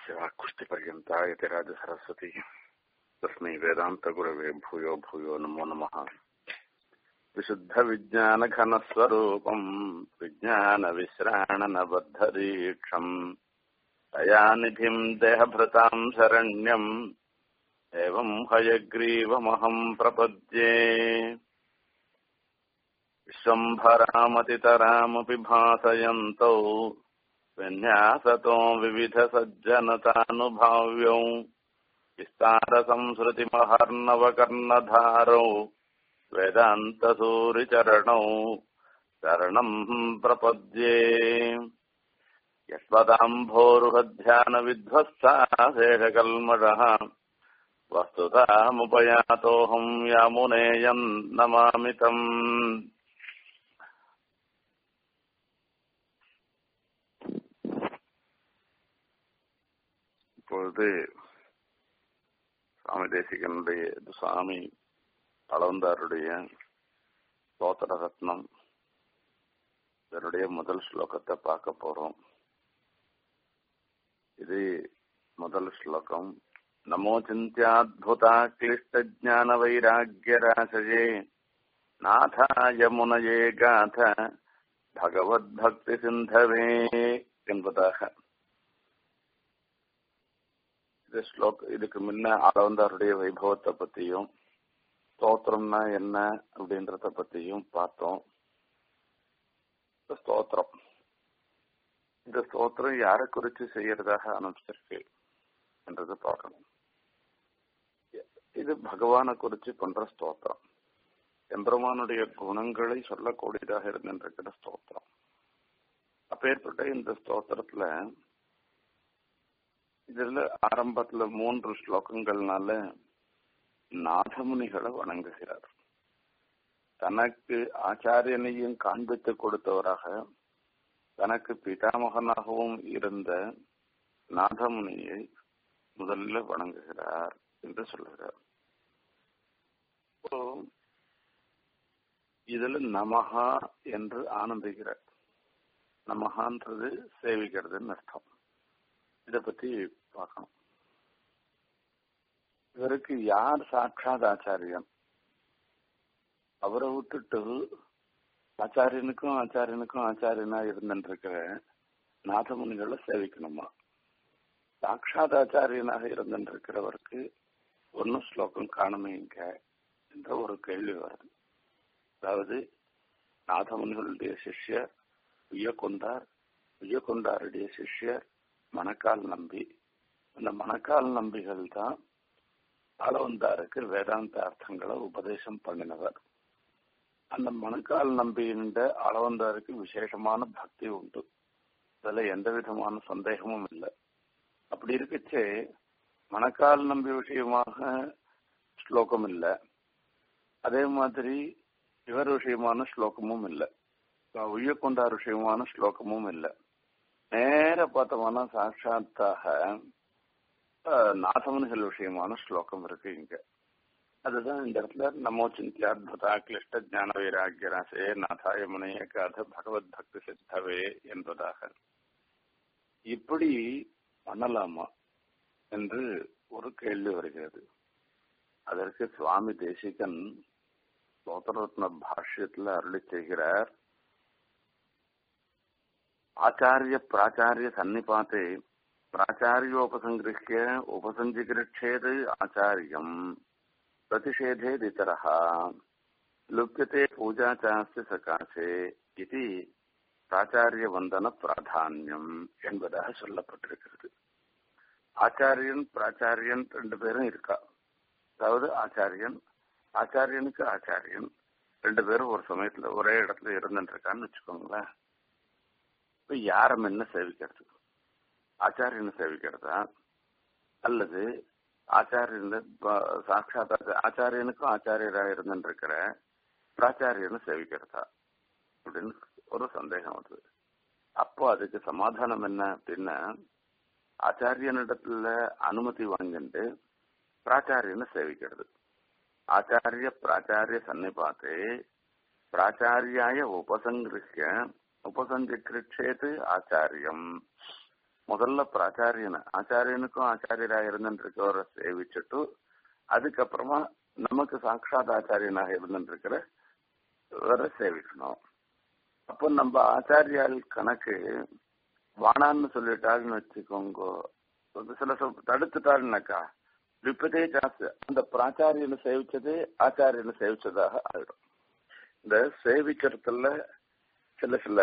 यस्य वाक्कुष्टिपर्यन्ता यतिराजसरस्वती तस्मै वेदान्तगुरवे भूयो भूयो नमो नमः विशुद्धविज्ञानघनस्वरूपम् विज्ञानविश्राणनबद्धदीक्षम् दयानिधिम् देहभृताम् शरण्यम् एवम् हयग्रीवमहम् प्रपद्ये विश्वम्भरामतितरामपि भासयन्तौ विन्यासतो विविधसज्जनतानुभाव्यौ विस्तारसंसृतिमहर्णवकर्णधारौ वेदान्तसूरिचरणौ शरणम् प्रपद्ये यस्वदाम्भोरुहध्यानविध्वस्ता शेषकल्मषः वस्तुतामुपयातोऽहम् यामुनेयम् नमामि तम् இப்பொழுது சுவாமி தேசிகனுடைய சுவாமி அளவந்தாருடைய ஸ்தோத்திர ரத்னம் இதனுடைய முதல் ஸ்லோகத்தை பார்க்க போறோம் இது முதல் ஸ்லோகம் நமோ சிந்தியாத்புதா கிளிஷ்ட ஜான வைராகிய ராசயே நாதாய முனையே காத பகவத் பக்தி சிந்தவே என்பதாக இது ஸ்லோக் இதுக்கு முன்ன அளவந்தாருடைய வைபவத்தை பத்தியும் ஸ்தோத்திரம்னா என்ன அப்படின்றத பத்தியும் பார்த்தோம் ஸ்தோத்திரம் இந்த ஸ்தோத்திரம் யாரை குறித்து செய்யறதாக அனுப்பிச்சிருக்கு என்றது பார்க்கணும் இது பகவானை குறித்து பண்ற ஸ்தோத்திரம் எம்பெருமானுடைய குணங்களை சொல்லக்கூடியதாக இருந்திருக்கிற ஸ்தோத்திரம் அப்பேற்பட்ட இந்த ஸ்தோத்திரத்துல இதுல ஆரம்பத்துல மூன்று ஸ்லோகங்கள்னால நாதமுனிகளை வணங்குகிறார் தனக்கு ஆச்சாரியனையும் காண்பித்து கொடுத்தவராக தனக்கு பிதாமகனாகவும் இருந்த நாதமுனியை முதல்ல வணங்குகிறார் என்று சொல்லுகிறார் இதுல நமஹா என்று ஆனந்திக்கிறார் நமஹான்றது சேவிக்கிறதுன்னு அர்த்தம் இத பத்தி பார்க்கணும் இவருக்கு யார் சாட்சாத் ஆச்சாரியன் அவரை விட்டுட்டு ஆச்சாரியனுக்கும் ஆச்சாரியனுக்கும் ஆச்சாரியனா இருந்துருக்கிற நாதமுனிகளை சேவிக்கணுமா சாட்சாத் ஆச்சாரியனாக இருந்துருக்கிறவருக்கு ஒன்னும் ஸ்லோகம் காணுமே இங்க என்ற ஒரு கேள்வி வருது அதாவது நாதமுனிகளுடைய சிஷ்யர் உய்யக்கொண்டார் உய்யக்கொண்டாருடைய சிஷ்யர் மணக்கால் நம்பி அந்த மணக்கால் நம்பிகள் தான் அளவந்தாருக்கு வேதாந்த அர்த்தங்களை உபதேசம் பண்ணினவர் அந்த மணக்கால் நம்பியின்ற அளவந்தாருக்கு விசேஷமான பக்தி உண்டு அதுல எந்த விதமான சந்தேகமும் இல்லை அப்படி இருக்கச்சே மணக்கால் நம்பி விஷயமாக ஸ்லோகம் இல்லை அதே மாதிரி இவர் விஷயமான ஸ்லோகமும் இல்லை உய்யக்கொண்டார் விஷயமான ஸ்லோகமும் இல்லை நேர பார்த்தோம்னா சாட்சாத்தாக நாதமன்கள் விஷயமான ஸ்லோகம் இருக்கு இங்க அதுதான் இந்த இடத்துல நமோ சிந்தியாத்புதா கிளிஷ்ட ஜான வைராகிய ராசே நாதாய முனைய காத பகவத் பக்தி சித்தவே என்பதாக இப்படி பண்ணலாமா என்று ஒரு கேள்வி வருகிறது அதற்கு சுவாமி தேசிகன் சோதரத்ன பாஷ்யத்துல அருளி செய்கிறார் आचार्य प्राचार्य सन्निपाते प्राचार्योपसंगृह्य उपसञ्जिगृच्छेत् आचार्यम् प्रतिषेधेदितरः लुप्यते पूजा चास्य सकाशे इति பிராச்சாரிய வந்தன பிராதானியம் என்பதாக சொல்லப்பட்டிருக்கிறது ஆச்சாரியன் பிராச்சாரியன் ரெண்டு பேரும் இருக்கா அதாவது ஆச்சாரியன் ஆச்சாரியனுக்கு ஆச்சாரியன் ரெண்டு பேரும் ஒரு சமயத்துல ஒரே இடத்துல இருந்துட்டு இருக்கான்னு வச்சுக்கோங்களேன் இப்ப யார என்ன சேவிக்கிறது ஆச்சாரியனை சேவிக்கிறதா அல்லது ஆச்சாரியன் சாட்சாத் ஆச்சாரியனுக்கும் ஆச்சாரியராக இருந்துருக்கிற பிராச்சாரியனை சேவிக்கிறதா அப்படின்னு ஒரு சந்தேகம் வருது அப்போ அதுக்கு சமாதானம் என்ன அப்படின்னா ஆச்சாரியனிடத்துல அனுமதி வாங்கிட்டு பிராச்சாரியனை சேவிக்கிறது ஆச்சாரிய பிராச்சாரிய சன்னிபாத்தே பிராச்சாரியாய உபசங்கிருஷ்ய உபசஞ்சிகிருச்சேத் ஆச்சாரியம் முதல்ல பிராச்சாரியனை ஆச்சாரியனுக்கும் ஆச்சாரியராக இருந்துருக்கவரை சேவிச்சுட்டு அதுக்கப்புறமா நமக்கு சாட்சாத் ஆச்சாரியனாக இருந்துருக்கிற வரை சேவிக்கணும் அப்போ நம்ம ஆச்சாரியால் கணக்கு வானான்னு சொல்லிட்டாள்னு வச்சுக்கோங்க ஒரு சில சொல் தடுத்துட்டாள்னாக்கா விப்பதே ஜாஸ்தி அந்த பிராச்சாரியனை சேவிச்சதே ஆச்சாரியனை சேவிச்சதாக ஆயிடும் இந்த சேவிக்கிறதுல சில சில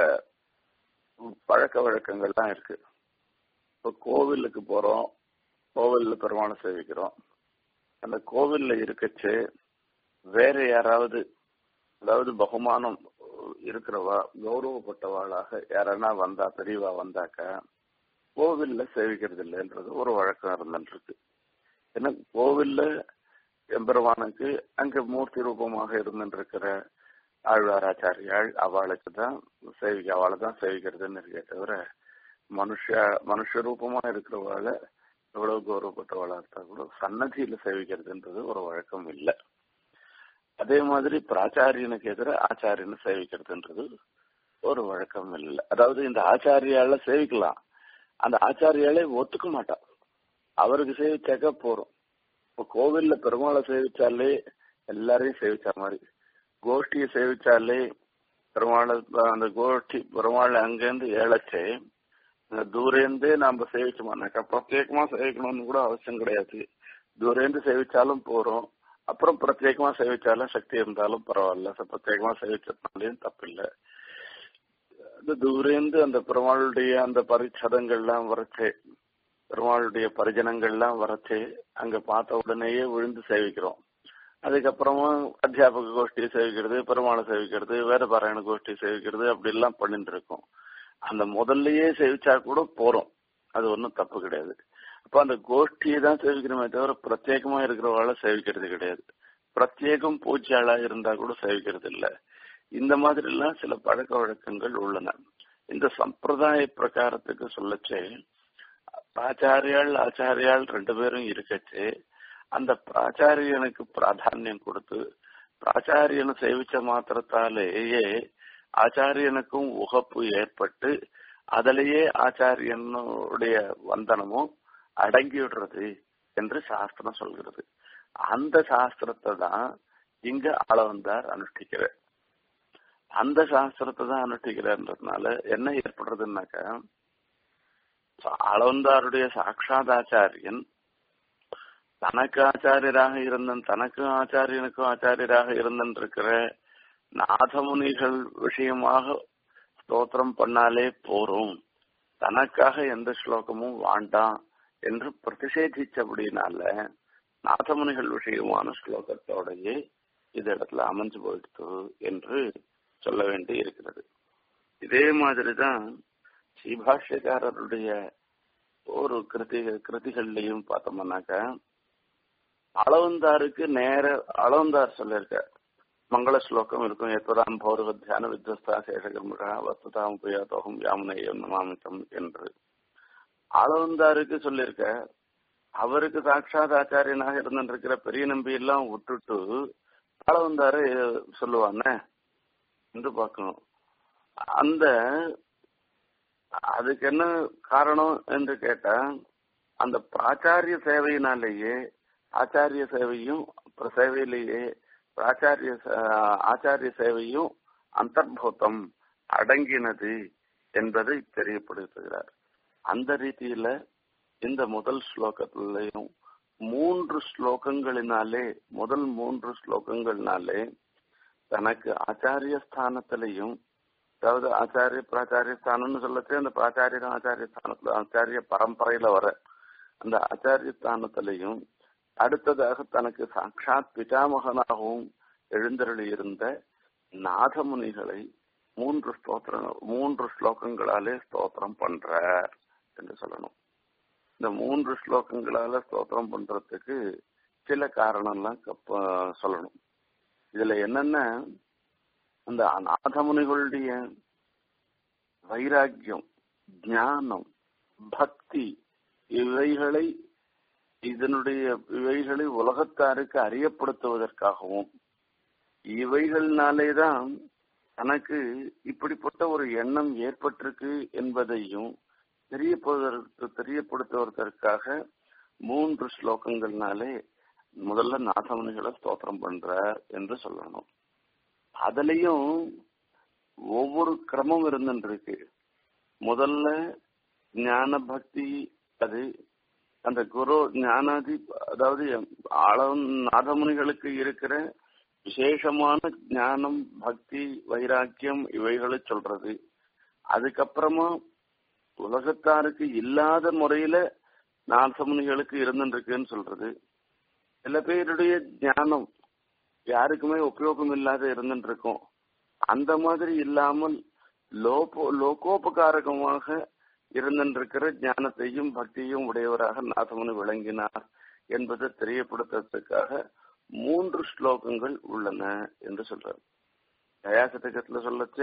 பழக்க வழக்கங்கள்லாம் இருக்கு இப்போ கோவிலுக்கு போறோம் கோவில்ல பெருமாளை சேவிக்கிறோம் அந்த கோவில்ல இருக்கச்சு வேற யாராவது அதாவது பகுமானம் இருக்கிறவா கௌரவப்பட்டவாளாக யாரன்னா வந்தா பெரியவா வந்தாக்கா கோவில்ல சேவிக்கிறது இல்லைன்றது ஒரு வழக்கம் இருந்துருக்கு ஏன்னா கோவில்ல எம்பெருமானுக்கு அங்க மூர்த்தி ரூபமாக இருந்துருக்கிற ஆழ்வாராச்சாரியாள் அவளுக்கு தான் சேவிக்க அவளை தான் சேவிக்கிறதுன்னு இருக்கே தவிர மனுஷ மனுஷ ரூபமா இருக்கிறவாளை எவ்வளவு கௌரவப்பட்டவாளா இருந்தா கூட சன்னதியில சேவிக்கிறதுன்றது ஒரு வழக்கம் இல்லை அதே மாதிரி பிராச்சாரியனுக்கு எதிர ஆச்சாரியனை சேவிக்கிறதுன்றது ஒரு வழக்கம் இல்லை அதாவது இந்த ஆச்சாரியால சேவிக்கலாம் அந்த ஆச்சாரியாலே ஒத்துக்க மாட்டா அவருக்கு சேவிச்சாக்க போறோம் இப்போ கோவில்ல பெருமாளை சேவிச்சாலே எல்லாரையும் சேவிச்ச மாதிரி கோஷ்டியை சேவிச்சாலே பெருமாளை அந்த கோஷ்டி பெருமாளை அங்கேருந்து ஏழச்சே தூரேந்தே நாம சேவிச்சோம்னாக்கா பிரத்யேகமா சேவிக்கணும்னு கூட அவசியம் கிடையாது தூரேந்து சேவிச்சாலும் போறோம் அப்புறம் பிரத்யேகமா சேவிச்சாலும் சக்தி இருந்தாலும் பரவாயில்ல பிரத்யேகமா சேவிச்சதுனாலையும் தப்பில்லை அந்த தூரேந்து அந்த பெருமாளுடைய அந்த பரிச்சதங்கள்லாம் வரச்சே பெருமாளுடைய பரிஜனங்கள்லாம் வரச்சே அங்க பார்த்த உடனேயே விழுந்து சேவிக்கிறோம் அதுக்கப்புறமா அத்தியாபக கோஷ்டியை சேவிக்கிறது பெருமாளை சேவிக்கிறது வேத பாராயண கோஷ்டி சேவிக்கிறது அப்படி எல்லாம் பண்ணிட்டு இருக்கோம் அந்த முதல்லயே சேவிச்சா கூட போறோம் அது ஒன்றும் தப்பு கிடையாது அப்ப அந்த கோஷ்டியை தான் சேவிக்கிறோமே தவிர பிரத்யேகமா இருக்கிறவாள சேவிக்கிறது கிடையாது பிரத்யேகம் பூஜையாளா இருந்தா கூட சேவிக்கிறது இல்லை இந்த மாதிரி எல்லாம் சில பழக்க வழக்கங்கள் உள்ளன இந்த சம்பிரதாய பிரகாரத்துக்கு சொல்லச்சே ஆச்சாரியால் ஆச்சாரியால் ரெண்டு பேரும் இருக்கச்சு அந்த பிராச்சாரியனுக்கு பிராதானியம் கொடுத்து பிராச்சாரியனை சேவிச்ச மாத்திரத்தாலேயே ஆச்சாரியனுக்கும் உகப்பு ஏற்பட்டு அதிலேயே ஆச்சாரியனுடைய வந்தனமும் அடங்கிவிடுறது என்று சாஸ்திரம் சொல்கிறது அந்த சாஸ்திரத்தை தான் இங்க ஆளவந்தார் அனுஷ்டிக்கிறார் அந்த சாஸ்திரத்தை தான் அனுஷ்டிக்கிறார்ன்றதுனால என்ன ஏற்படுறதுன்னாக்கா அளவந்தாருடைய சாட்சாதாச்சாரியன் தனக்கு ஆச்சாரியராக இருந்தன் தனக்கும் ஆச்சாரியனுக்கும் ஆச்சாரியராக இருந்திருக்கிற நாதமுனிகள் விஷயமாக ஸ்தோத்திரம் பண்ணாலே போரும் தனக்காக எந்த ஸ்லோகமும் வேண்டாம் என்று பிரதிஷேதிச்சபடினால நாதமுனிகள் விஷயமான ஸ்லோகத்தோடையே இது இடத்துல அமைஞ்சு போயிடுத்து என்று சொல்ல வேண்டி இருக்கிறது இதே மாதிரிதான் ஸ்ரீபாஷ்யக்காரருடைய ஒரு கிருதி கிருதிகள்லையும் பார்த்தோம்னாக்கா அளவந்தாருக்கு நேர அளவந்தார் சொல்லியிருக்க மங்கள ஸ்லோகம் இருக்கும் ஏத்வதாம் பௌரவ தியான வித்வஸ்தா சேஷகர்முகா வஸ்துதாம் புயாதோகம் யாமுனையம் நமாமித்தம் என்று அளவந்தாருக்கு சொல்லியிருக்க அவருக்கு சாட்சாத் ஆச்சாரியனாக இருந்திருக்கிற பெரிய நம்பி எல்லாம் விட்டுட்டு அளவந்தாரு சொல்லுவானே என்று பார்க்கணும் அந்த அதுக்கு என்ன காரணம் என்று கேட்டா அந்த பிராச்சாரிய சேவையினாலேயே ஆச்சாரிய சேவையும் சேவையிலேயே ஆச்சாரிய ஆச்சாரிய சேவையும் அந்தர்பூதம் அடங்கினது என்பதை தெரியப்படுத்துகிறார் அந்த ரீதியில இந்த முதல் ஸ்லோகத்திலையும் மூன்று ஸ்லோகங்களினாலே முதல் மூன்று ஸ்லோகங்கள்னாலே தனக்கு ஆச்சாரிய ஸ்தானத்திலையும் அதாவது ஆச்சாரிய பிராச்சாரிய ஸ்தானம்னு சொல்லச்சு அந்த பிராச்சாரிய ஆச்சாரிய ஸ்தானத்துல ஆச்சாரிய பரம்பரையில வர அந்த ஆச்சாரிய ஸ்தானத்திலையும் அடுத்ததாக தனக்கு சாட்சாத் பிதாமகனாகவும் எழுந்தருளி இருந்த நாதமுனிகளை மூன்று ஸ்தோத்திரம் மூன்று ஸ்லோகங்களாலே ஸ்தோத்திரம் பண்றார் என்று சொல்லணும் இந்த மூன்று ஸ்லோகங்களால ஸ்தோத்திரம் பண்றதுக்கு சில காரணம்லாம் சொல்லணும் இதுல என்னென்ன அந்த நாதமுனிகளுடைய வைராக்கியம் ஞானம் பக்தி இவைகளை இதனுடைய இவைகளை உலகத்தாருக்கு அறியப்படுத்துவதற்காகவும் இவைகள்னாலேதான் தனக்கு இப்படிப்பட்ட ஒரு எண்ணம் ஏற்பட்டிருக்கு என்பதையும் தெரியப்படுவதற்கு தெரியப்படுத்துவதற்காக மூன்று ஸ்லோகங்கள்னாலே முதல்ல நாதமுனிகளை ஸ்தோத்திரம் பண்ற என்று சொல்லணும் அதுலயும் ஒவ்வொரு கிரமம் இருந்துருக்கு முதல்ல ஞான பக்தி அது அந்த குரு ஞானாதி அதாவது ஆழம் நாதமுனிகளுக்கு இருக்கிற விசேஷமான ஞானம் பக்தி வைராக்கியம் இவைகளை சொல்றது அதுக்கப்புறமா உலகத்தாருக்கு இல்லாத முறையில நாதமுனிகளுக்கு இருந்துருக்குன்னு சொல்றது சில பேருடைய ஞானம் யாருக்குமே உபயோகம் இல்லாத இருந்துட்டு இருக்கும் அந்த மாதிரி இல்லாமல் லோபோ லோகோபகாரகமாக இருந்திருக்கிற ஞானத்தையும் பக்தியும் உடையவராக நாதமுனி விளங்கினார் என்பதை தெரியப்படுத்துறதுக்காக மூன்று ஸ்லோகங்கள் உள்ளன என்று சொல்றார் தயாசதகத்துல சொல்லச்சு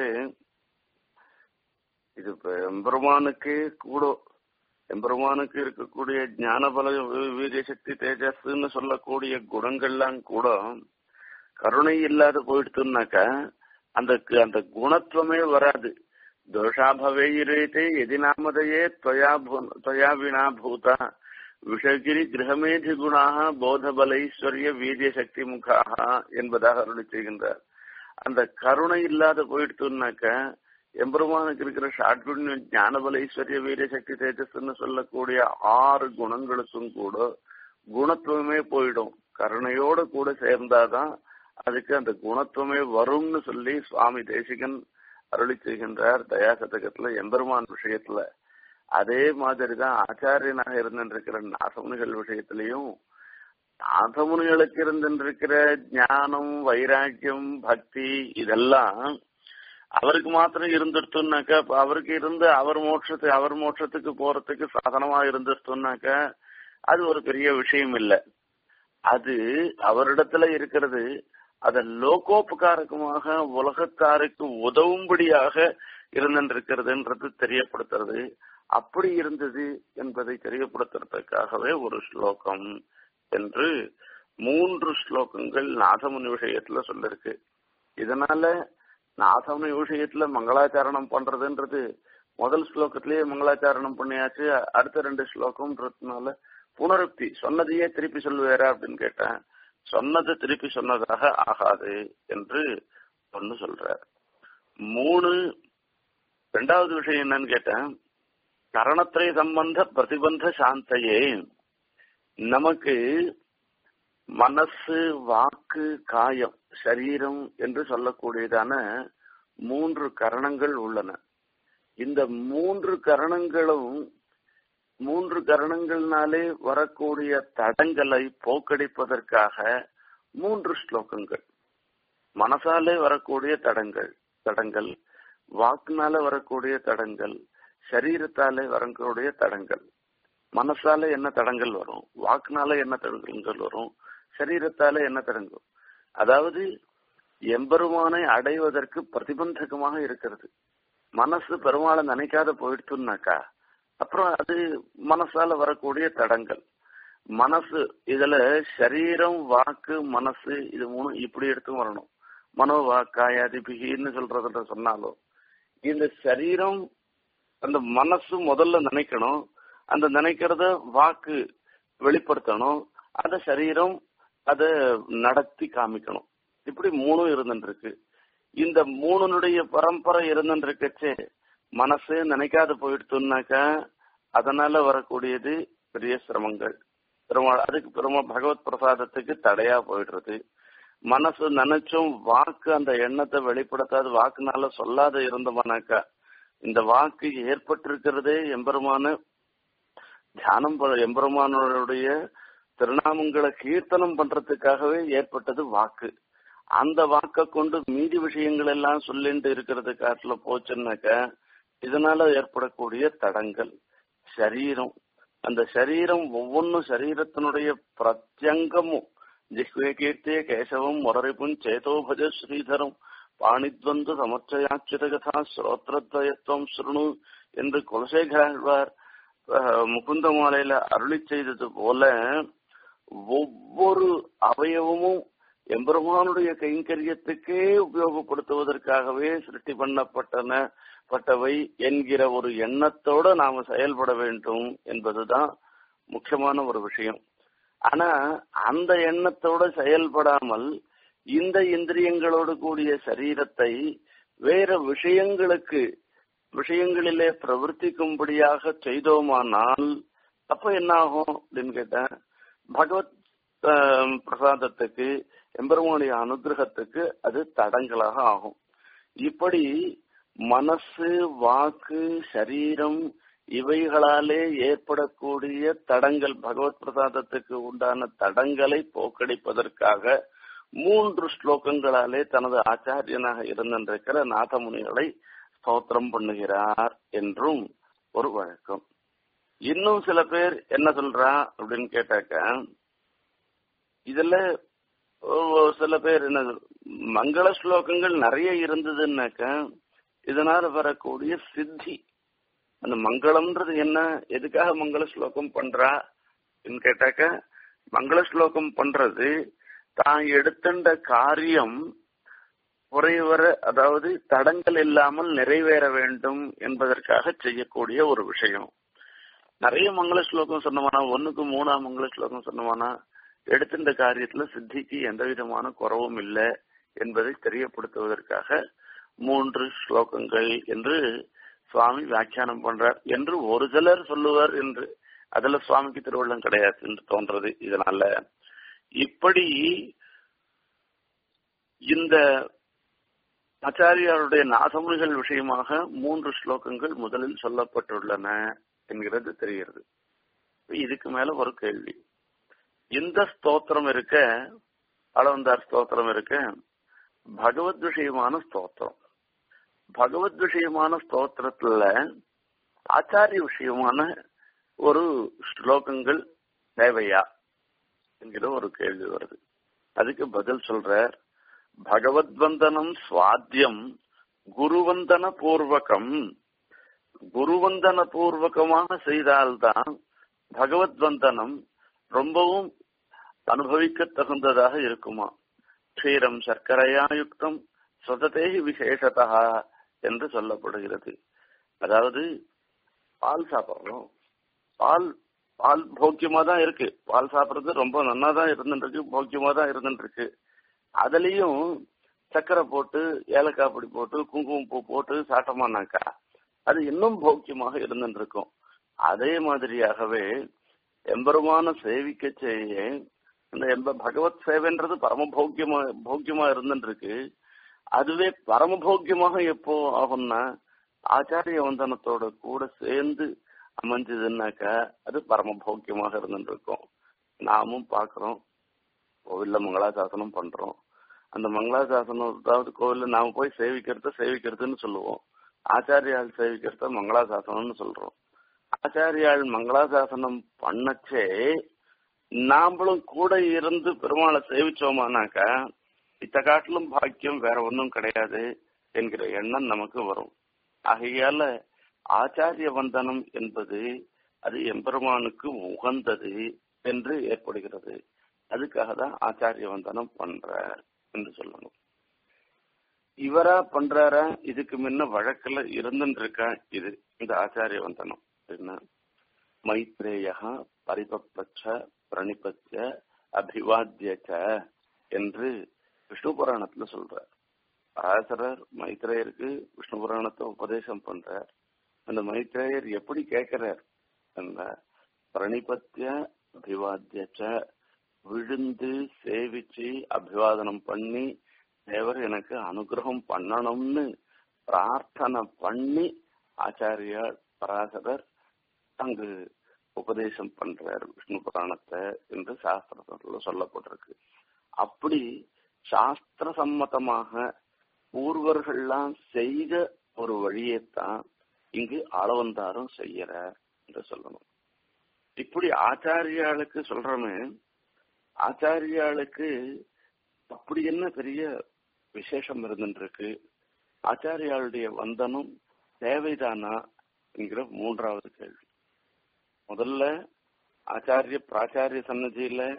இது எம்பெருமானுக்கு கூட எம்பெருமானுக்கு இருக்கக்கூடிய ஞானபல வீரிய சக்தி தேஜஸ்ன்னு சொல்லக்கூடிய குணங்கள்லாம் கூட கருணை இல்லாத போயிடுத்துனாக்கா அந்த அந்த குணத்துவமே வராது தோஷாபவேயிரேதே எதி நாமதையே त्वया त्वया विना भूता விஷகிரி கிரகமேதி குணாக போதபலைஸ்வரிய வீரிய சக்தி முகாக என்பதாக அருளி செய்கின்றார் அந்த கருணை இல்லாத போயிடுத்துனாக்க எம்பெருமானுக்கு இருக்கிற ஷாட்குண்யம் ஞானபல ஐஸ்வர்ய வீரிய சக்தி தேஜஸ்ன்னு சொல்லக்கூடிய ஆறு குணங்களுக்கும் கூட குணத்துவமே போயிடும் கருணையோட கூட சேர்ந்தாதான் அதுக்கு அந்த குணத்துவமே வரும்னு சொல்லி சுவாமி தேசிகன் அருளி செய்கின்றார் தயாசதகத்துல எம்பெருமான் விஷயத்துல அதே மாதிரிதான் ஆச்சாரியனாக இருந்திருக்கிற நாசமுனிகள் விஷயத்திலையும் நாசமுனிகளுக்கு இருந்திருக்கிற ஞானம் வைராக்கியம் பக்தி இதெல்லாம் அவருக்கு மாத்திரம் இருந்துட்டுனாக்கா அவருக்கு இருந்து அவர் மோட்சத்து அவர் மோட்சத்துக்கு போறதுக்கு சாதனமா இருந்துட்டுனாக்க அது ஒரு பெரிய விஷயம் இல்லை அது அவரிடத்துல இருக்கிறது அத லோகோபகாரகமாக உலகத்தாருக்கு உதவும்படியாக இருந்திருக்கிறதுன்றது தெரியப்படுத்துறது அப்படி இருந்தது என்பதை தெரியப்படுத்துறதுக்காகவே ஒரு ஸ்லோகம் என்று மூன்று ஸ்லோகங்கள் நாதமுனி விஷயத்துல சொல்லிருக்கு இதனால நாதமுனி விஷயத்துல மங்களாச்சாரணம் பண்றதுன்றது முதல் ஸ்லோகத்திலேயே மங்களாச்சாரணம் பண்ணியாச்சு அடுத்த ரெண்டு ஸ்லோகம்ன்றதுனால புனருக்தி சொன்னதையே திருப்பி சொல்லுவேரா அப்படின்னு கேட்டேன் சொன்னது திருப்பி சொன்னதாக ஆகாது என்று ஒன்னு சொல்றார் மூணு ரெண்டாவது விஷயம் என்னன்னு கேட்டேன் கரணத்திரை சம்பந்த பிரதிபந்த சாந்தையே நமக்கு மனசு வாக்கு காயம் சரீரம் என்று சொல்லக்கூடியதான மூன்று கரணங்கள் உள்ளன இந்த மூன்று கரணங்களும் மூன்று கரணங்கள்னாலே வரக்கூடிய தடங்களை போக்கடிப்பதற்காக மூன்று ஸ்லோகங்கள் மனசாலே வரக்கூடிய தடங்கள் தடங்கள் வாக்குனால வரக்கூடிய தடங்கள் சரீரத்தாலே வரக்கூடிய தடங்கள் மனசால என்ன தடங்கள் வரும் வாக்குனால என்ன தடங்கள் வரும் சரீரத்தால என்ன தடங்கள் அதாவது எம்பெருமானை அடைவதற்கு பிரதிபந்தகமாக இருக்கிறது மனசு பெருமாளை நினைக்காத போயிடுச்சுன்னாக்கா அப்புறம் அது மனசால வரக்கூடிய தடங்கள் மனசு இதுல சரீரம் வாக்கு மனசு இது மூணு இப்படி எடுத்து வரணும் மனோ வாக்காயாதிபிகின்னு சொல்றதுன்ற சொன்னாலும் இந்த சரீரம் அந்த மனசு முதல்ல நினைக்கணும் அந்த நினைக்கிறத வாக்கு வெளிப்படுத்தணும் அத சரீரம் அத நடத்தி காமிக்கணும் இப்படி மூணும் இருந்துருக்கு இந்த மூணுனுடைய பரம்பரை இருந்துருக்கச்சே மனசு நினைக்காத போயிடுத்துனாக்கா அதனால வரக்கூடியது பெரிய சிரமங்கள் பெருமாள் அதுக்கு பெருமா பகவத் பிரசாதத்துக்கு தடையா போயிடுறது மனசு நினைச்சும் வாக்கு அந்த எண்ணத்தை வெளிப்படுத்தாத வாக்குனால சொல்லாத இருந்தோம்னாக்கா இந்த வாக்கு ஏற்பட்டிருக்கிறதே எம்பெருமான தியானம் எம்பெருமானுடைய திருநாமங்களை கீர்த்தனம் பண்றதுக்காகவே ஏற்பட்டது வாக்கு அந்த வாக்க கொண்டு மீதி விஷயங்கள் எல்லாம் சொல்லிட்டு இருக்கிறது காட்டுல போச்சுன்னாக்க இதனால ஏற்படக்கூடிய தடங்கள் சரீரம் அந்த சரீரம் ஒவ்வொன்றும் சரீரத்தினுடைய பிரத்யங்கமும் ஜிஹ்வே கீர்த்திய கேசவம் முரரிப்பும் சேதோபஜ ஸ்ரீதரம் பாணித்வந்து சமர்ச்சயாச்சுதகதா ஸ்ரோத்ரத்வயத்துவம் சுருணு என்று குலசேகராழ்வார் முகுந்த மாலையில அருளி செய்தது போல ஒவ்வொரு அவயவமும் எம்பெருமானுடைய கைங்கரியத்துக்கே உபயோகப்படுத்துவதற்காகவே சிருஷ்டி பண்ணப்பட்டன பட்டவை என்கிற ஒரு எண்ணத்தோட நாம செயல்பட வேண்டும் என்பதுதான் முக்கியமான ஒரு விஷயம் ஆனா அந்த எண்ணத்தோட செயல்படாமல் இந்த இந்திரியங்களோடு கூடிய சரீரத்தை வேற விஷயங்களுக்கு விஷயங்களிலே பிரவர்த்திக்கும்படியாக செய்தோமானால் அப்ப என்ன ஆகும் அப்படின்னு கேட்டேன் பகவத் பிரசாதத்துக்கு எம்பெருமானுடைய அனுகிரகத்துக்கு அது தடங்களாக ஆகும் இப்படி மனசு வாக்கு சரீரம் இவைகளாலே ஏற்படக்கூடிய தடங்கள் பகவத் பிரசாதத்துக்கு உண்டான தடங்களை போக்கடிப்பதற்காக மூன்று ஸ்லோகங்களாலே தனது ஆச்சாரியனாக இருந்திருக்கிற நாதமுனிகளை ஸ்தோத்திரம் பண்ணுகிறார் என்றும் ஒரு வழக்கம் இன்னும் சில பேர் என்ன சொல்றா அப்படின்னு கேட்டாக்க இதுல சில பேர் என்ன மங்கள ஸ்லோகங்கள் நிறைய இருந்ததுன்னாக்க இதனால வரக்கூடிய சித்தி அந்த மங்களம்ன்றது என்ன எதுக்காக மங்கள ஸ்லோகம் பண்றா கேட்டாக்க மங்கள ஸ்லோகம் பண்றது தான் எடுத்துட்ட காரியம் குறைவர அதாவது தடங்கள் இல்லாமல் நிறைவேற வேண்டும் என்பதற்காக செய்யக்கூடிய ஒரு விஷயம் நிறைய மங்கள ஸ்லோகம் சொன்னமானா ஒண்ணுக்கு மூணாம் மங்கள ஸ்லோகம் சொன்னமானா எடுத்துட்ட காரியத்துல சித்திக்கு எந்த விதமான குறவும் இல்லை என்பதை தெரியப்படுத்துவதற்காக மூன்று ஸ்லோகங்கள் என்று சுவாமி வியாக்கியானம் பண்றார் என்று ஒரு சிலர் சொல்லுவார் என்று அதுல சுவாமிக்கு திருவள்ளம் கிடையாது என்று தோன்றது இதனால இப்படி இந்த ஆச்சாரியாருடைய நாசமுனிகள் விஷயமாக மூன்று ஸ்லோகங்கள் முதலில் சொல்லப்பட்டுள்ளன என்கிறது தெரிகிறது இதுக்கு மேல ஒரு கேள்வி இந்த ஸ்தோத்திரம் இருக்க அளவந்தார் ஸ்தோத்திரம் இருக்க பகவத் விஷயமான ஸ்தோத்திரம் பகவத் விஷயமான ஸ்தோத்திரத்துல ஆச்சாரிய விஷயமான ஒரு ஸ்லோகங்கள் தேவையா என்கிற ஒரு கேள்வி வருது அதுக்கு பதில் சொல்றார் பகவத்வந்தனம் சுவாத்தியம் குருவந்தன பூர்வகம் குருவந்தன பூர்வகமாக செய்தால்தான் பகவத்வந்தனம் ரொம்பவும் அனுபவிக்க தகுந்ததாக இருக்குமா க்ஷீரம் சர்க்கரையா யுக்தம் சொததே விசேஷதா என்று சொல்லப்படுகிறது அதாவது பால் சாப்பிட்றோம் பால் பால் போக்கியமா தான் இருக்கு பால் சாப்பிட்றது ரொம்ப நன்னா தான் இருந்துருக்கு போக்கியமா தான் இருந்துருக்கு அதுலயும் சர்க்கரை போட்டு ஏலக்காய் பொடி போட்டு குங்குமம் பூ போட்டு சாப்பிட்டோமானாக்கா அது இன்னும் போக்கியமாக இருந்துருக்கும் அதே மாதிரியாகவே எம்பெருமான சேவிக்க செய்ய இந்த எம்ப பகவத் சேவைன்றது பரம போக்கியமா போக்கியமா இருந்துருக்கு அதுவே பரமபோக்கியமாக எப்போ ஆகும்னா ஆச்சாரிய வந்தனத்தோட கூட சேர்ந்து அமைஞ்சதுன்னாக்கா அது பரமபோக்கியமாக இருந்துருக்கும் நாமும் பாக்குறோம் கோவில்ல மங்களாசாசனம் பண்றோம் அந்த மங்களாசாசனம் அதாவது கோவில்ல நாம போய் சேவிக்கிறத சேவிக்கிறதுன்னு சொல்லுவோம் ஆச்சாரியால் சேவிக்கிறத மங்களாசாசனம்னு சொல்றோம் ஆச்சாரியால் மங்களாசாசனம் பண்ணச்சே நாமளும் கூட இருந்து பெருமாளை சேவிச்சோமானாக்கா இத்த காட்டிலும் பாக்கியம் வேற ஒன்றும் கிடையாது என்கிற எண்ணம் நமக்கு வரும் ஆகையால ஆச்சாரிய வந்தனம் என்பது அது எம்பெருமானுக்கு உகந்தது என்று ஏற்படுகிறது அதுக்காக தான் ஆச்சாரிய வந்தனம் பண்ற என்று சொல்லணும் இவரா பண்றாரா இதுக்கு முன்ன வழக்குல இருந்துட்டு இருக்கா இது இந்த ஆச்சாரிய வந்தனம் என்ன மைத்ரேயா பரிபப்பச்ச பிரணிபத்திய அபிவாத்தியச்ச என்று விஷ்ணு புராணத்துல சொல்றார் பராசரர் மைத்ரேயருக்கு விஷ்ணு புராணத்தை உபதேசம் பண்றார் அந்த மைத்ரேயர் எப்படி கேட்கிறார் பிரணிபத்திய அபிவாத்தியச்ச விழுந்து சேவிச்சு அபிவாதனம் பண்ணி தேவர் எனக்கு அனுகிரகம் பண்ணணும்னு பிரார்த்தனை பண்ணி ஆச்சாரியார் பராசரர் அங்கு உபதேசம் பண்றார் விஷ்ணு புராணத்தை என்று சாஸ்திரத்துல சொல்லப்பட்டிருக்கு அப்படி சாஸ்திர சம்மதமாக பூர்வர்கள்லாம் செய்த ஒரு வழியைத்தான் இங்கு அளவந்தாரும் செய்யறார் என்று சொல்லணும் இப்படி ஆச்சாரியாளுக்கு சொல்றோமே ஆச்சாரியாளுக்கு அப்படி என்ன பெரிய விசேஷம் இருந்துருக்கு ஆச்சாரியாளுடைய வந்தனம் தேவைதானா என்கிற மூன்றாவது கேள்வி முதல்ல ஆச்சாரிய பிராச்சாரிய சன்னதியில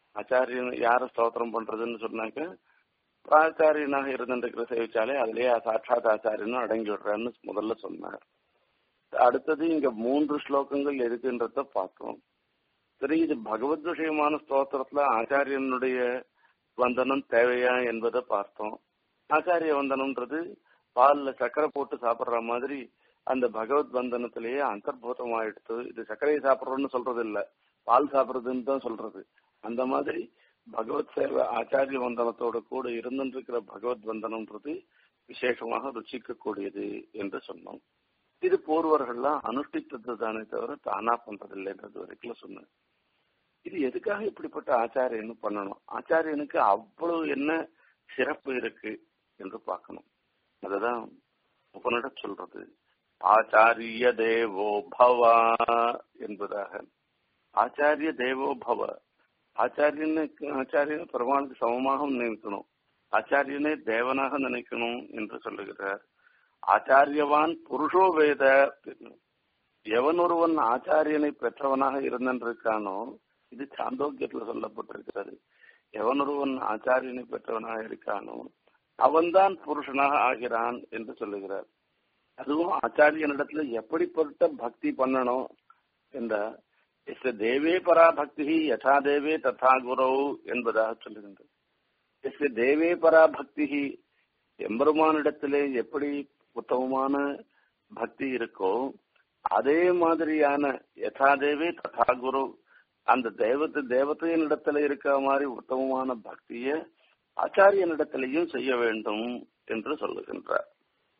ஆச்சாரியன் யார ஸ்தோத்திரம் பண்றதுன்னு சொன்னாக்க பிராச்சாரியனாக இருந்துருக்கிற சேவிச்சாலே அதுலயே சாட்சாத் ஆச்சாரியனும் அடங்கி விடுறான்னு முதல்ல சொன்னார் அடுத்தது இங்க மூன்று ஸ்லோகங்கள் எதுக்குன்றத பார்த்தோம் சரி இது பகவத் விஷயமான ஸ்தோத்திரத்துல ஆச்சாரியனுடைய வந்தனம் தேவையா என்பதை பார்த்தோம் ஆச்சாரிய வந்தனம்ன்றது பால்ல சர்க்கரை போட்டு சாப்பிடுற மாதிரி அந்த பகவத் வந்தனத்திலேயே அந்தர்பூதமாயிடுத்து இது சர்க்கரையை சாப்பிடுறோம்னு சொல்றது இல்ல பால் சாப்பிடுறதுன்னு தான் சொல்றது அந்த மாதிரி பகவத் சேவை ஆச்சாரிய வந்தனத்தோட கூட இருந்துருக்கிற பகவத் வந்தனம்ன்றது விசேஷமாக ருச்சிக்க கூடியது என்று சொன்னோம் இது பூர்வர்கள்லாம் அனுஷ்டித்தது தானே தவிர தானா பண்றதில்லைன்றது வரைக்கும் சொன்னேன் இது எதுக்காக இப்படிப்பட்ட ஆச்சாரியன்னு பண்ணணும் ஆச்சாரியனுக்கு அவ்வளவு என்ன சிறப்பு இருக்கு என்று பார்க்கணும் அதுதான் உபனிட சொல்றது ஆச்சாரிய தேவோ பவா என்பதாக ஆச்சாரிய தேவோ பவ ஆச்சாரியனுக்கு ஆச்சாரியன் பெருமானுக்கு சமமாக நினைக்கணும் ஆச்சாரியனே தேவனாக நினைக்கணும் என்று சொல்லுகிறார் ஆச்சாரியவான் புருஷோ வேத எவன் ஒருவன் ஆச்சாரியனை பெற்றவனாக இருந்திருக்கானோ இது சாந்தோக்கியத்துல சொல்லப்பட்டிருக்கிறது எவன் ஒருவன் ஆச்சாரியனை பெற்றவனாக இருக்கானோ அவன்தான் புருஷனாக ஆகிறான் என்று சொல்லுகிறார் அதுவும் ஆச்சாரியனிடத்துல எப்படிப்பட்ட பக்தி பண்ணணும் என்ற எஸ் தேவே பரா பக்தி யதா தேவே ததா குரோ என்பதாக சொல்லுகின்றது எஸ் தேவே பரா பக்தி எம்பெருமானிடத்திலே எப்படி உத்தமமான பக்தி இருக்கோ அதே மாதிரியான யதா தேவே ததா குரு அந்த தெய்வத்து தேவத்தையின் இடத்துல இருக்கிற மாதிரி உத்தமமான பக்திய ஆச்சாரியனிடத்திலையும் செய்ய வேண்டும் என்று சொல்லுகின்றார்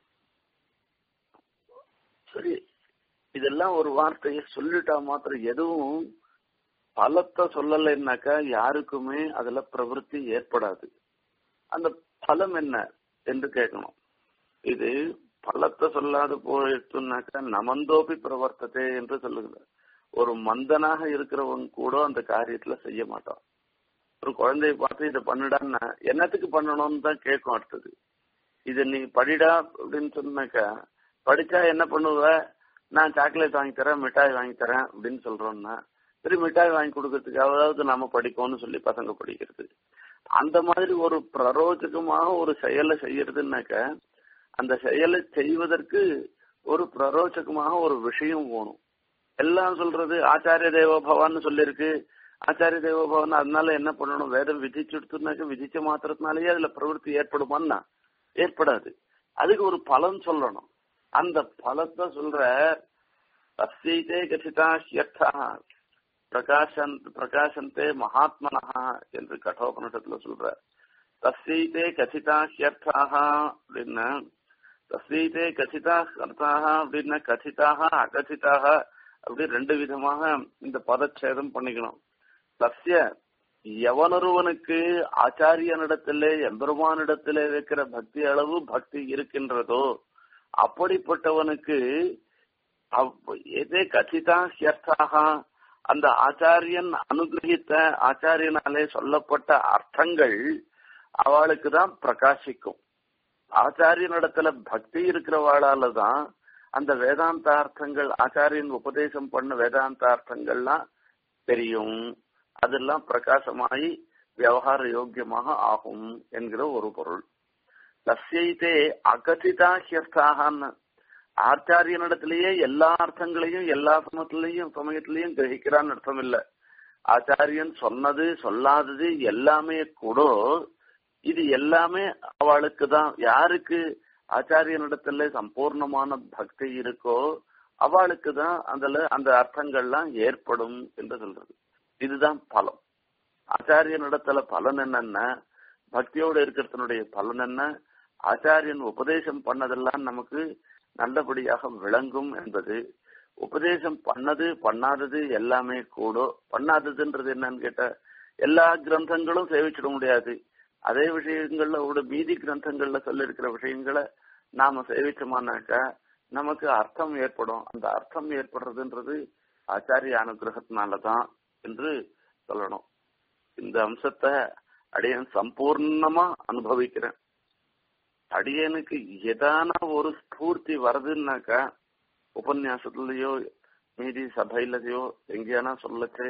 சரி இதெல்லாம் ஒரு வார்த்தையை சொல்லிட்டா மாத்திரம் எதுவும் பலத்தை சொல்லலைன்னாக்கா யாருக்குமே அதுல பிரவருத்தி ஏற்படாது அந்த பலம் என்ன என்று கேட்கணும் இது பலத்தை சொல்லாது போயிட்டுனாக்கா நமந்தோப்பி பிரவர்த்ததே என்று சொல்லுகிறார் ஒரு மந்தனாக இருக்கிறவன் கூட அந்த காரியத்துல செய்ய மாட்டான் ஒரு குழந்தைய பார்த்து இதை பண்ணுடான்னா என்னத்துக்கு பண்ணணும்னு தான் கேட்கும் அடுத்தது இதை நீ படிடா அப்படின்னு சொன்னாக்கா படிச்சா என்ன பண்ணுவ நான் சாக்லேட் வாங்கி தரேன் மிட்டாய் வாங்கி தரேன் அப்படின்னு சொல்றோம்னா சரி மிட்டாய் வாங்கி கொடுக்கறதுக்காவது நாம படிப்போம்னு சொல்லி பசங்க படிக்கிறது அந்த மாதிரி ஒரு பிரரோஜகமாக ஒரு செயலை செய்யறதுனாக்க அந்த செயலை செய்வதற்கு ஒரு பிரரோஜகமாக ஒரு விஷயம் போகணும் எல்லாம் சொல்றது ஆச்சாரிய தேவபவான்னு சொல்லியிருக்கு ஆச்சாரிய தேவபவன் அதனால என்ன பண்ணணும் வேதம் விதிச்சுடுத்துனாக்க விதிச்ச மாத்திரத்தினாலேயே அதுல பிரவருத்தி ஏற்படுமான்னா ஏற்படாது அதுக்கு ஒரு பலன் சொல்லணும் அந்த பலத்தை சொல்ற தஸ்யைதே கசிதா ஹியர்த்தா பிரகாசன் பிரகாசந்தே மகாத்மனா என்று கட்டோபனிஷத்துல சொல்ற தஸ்யைதே கசிதா ஹியர்த்தாக அப்படின்னா தஸ்யைதே கசிதா அர்த்தாக அப்படின்னா கசிதாக அகசிதாக அப்படி ரெண்டு விதமாக இந்த பதச்சேதம் பண்ணிக்கணும் தஸ்ய எவனொருவனுக்கு ஆச்சாரியனிடத்திலே எம்பெருமானிடத்திலே இருக்கிற பக்தி அளவு பக்தி இருக்கின்றதோ அப்படிப்பட்டவனுக்கு எதே கசிதா ஹியர்த்தாக அந்த ஆச்சாரியன் அனுகிரகித்த ஆச்சாரியனாலே சொல்லப்பட்ட அர்த்தங்கள் அவளுக்கு தான் பிரகாசிக்கும் ஆச்சாரியனிடத்துல பக்தி இருக்கிறவாளால தான் அந்த வேதாந்த அர்த்தங்கள் ஆச்சாரியன் உபதேசம் பண்ண வேதாந்த அர்த்தங்கள்லாம் தெரியும் அதெல்லாம் பிரகாசமாயி விவகார யோக்கியமாக ஆகும் என்கிற ஒரு பொருள் தஸ்யைத்தே அகதிதா ஹியர்த்தாகன்னு ஆச்சாரியனிடத்திலேயே எல்லா அர்த்தங்களையும் எல்லா சமயத்திலையும் சமயத்திலையும் கிரகிக்கிறான்னு அர்த்தம் இல்ல ஆச்சாரியன் சொன்னது சொல்லாதது எல்லாமே கூட இது எல்லாமே அவளுக்கு தான் யாருக்கு ஆச்சாரியனிடத்துல சம்பூர்ணமான பக்தி இருக்கோ அவளுக்கு தான் அதுல அந்த அர்த்தங்கள்லாம் ஏற்படும் என்று சொல்றது இதுதான் பலம் ஆச்சாரியனிடத்துல பலன் என்னன்னா பக்தியோடு இருக்கிறதுனுடைய பலன் என்ன ஆச்சாரியன் உபதேசம் பண்ணதெல்லாம் நமக்கு நல்லபடியாக விளங்கும் என்பது உபதேசம் பண்ணது பண்ணாதது எல்லாமே கூட பண்ணாததுன்றது என்னன்னு கேட்டா எல்லா கிரந்தங்களும் சேவிச்சிட முடியாது அதே விஷயங்கள்ல ஒரு மீதி கிரந்தங்கள்ல சொல்லிருக்கிற விஷயங்களை நாம சேவிச்சோமானாக்கா நமக்கு அர்த்தம் ஏற்படும் அந்த அர்த்தம் ஏற்படுறதுன்றது ஆச்சாரிய அனுகிரகத்தினாலதான் என்று சொல்லணும் இந்த அம்சத்தை அடியன் சம்பூர்ணமா அனுபவிக்கிறேன் அடியனுக்கு எதான ஒரு ஸ்பூர்த்தி வருதுன்னாக்கா உபன்யாசத்துலயோ மீதி சபையிலயோ எங்கேயானா சொல்லச்சு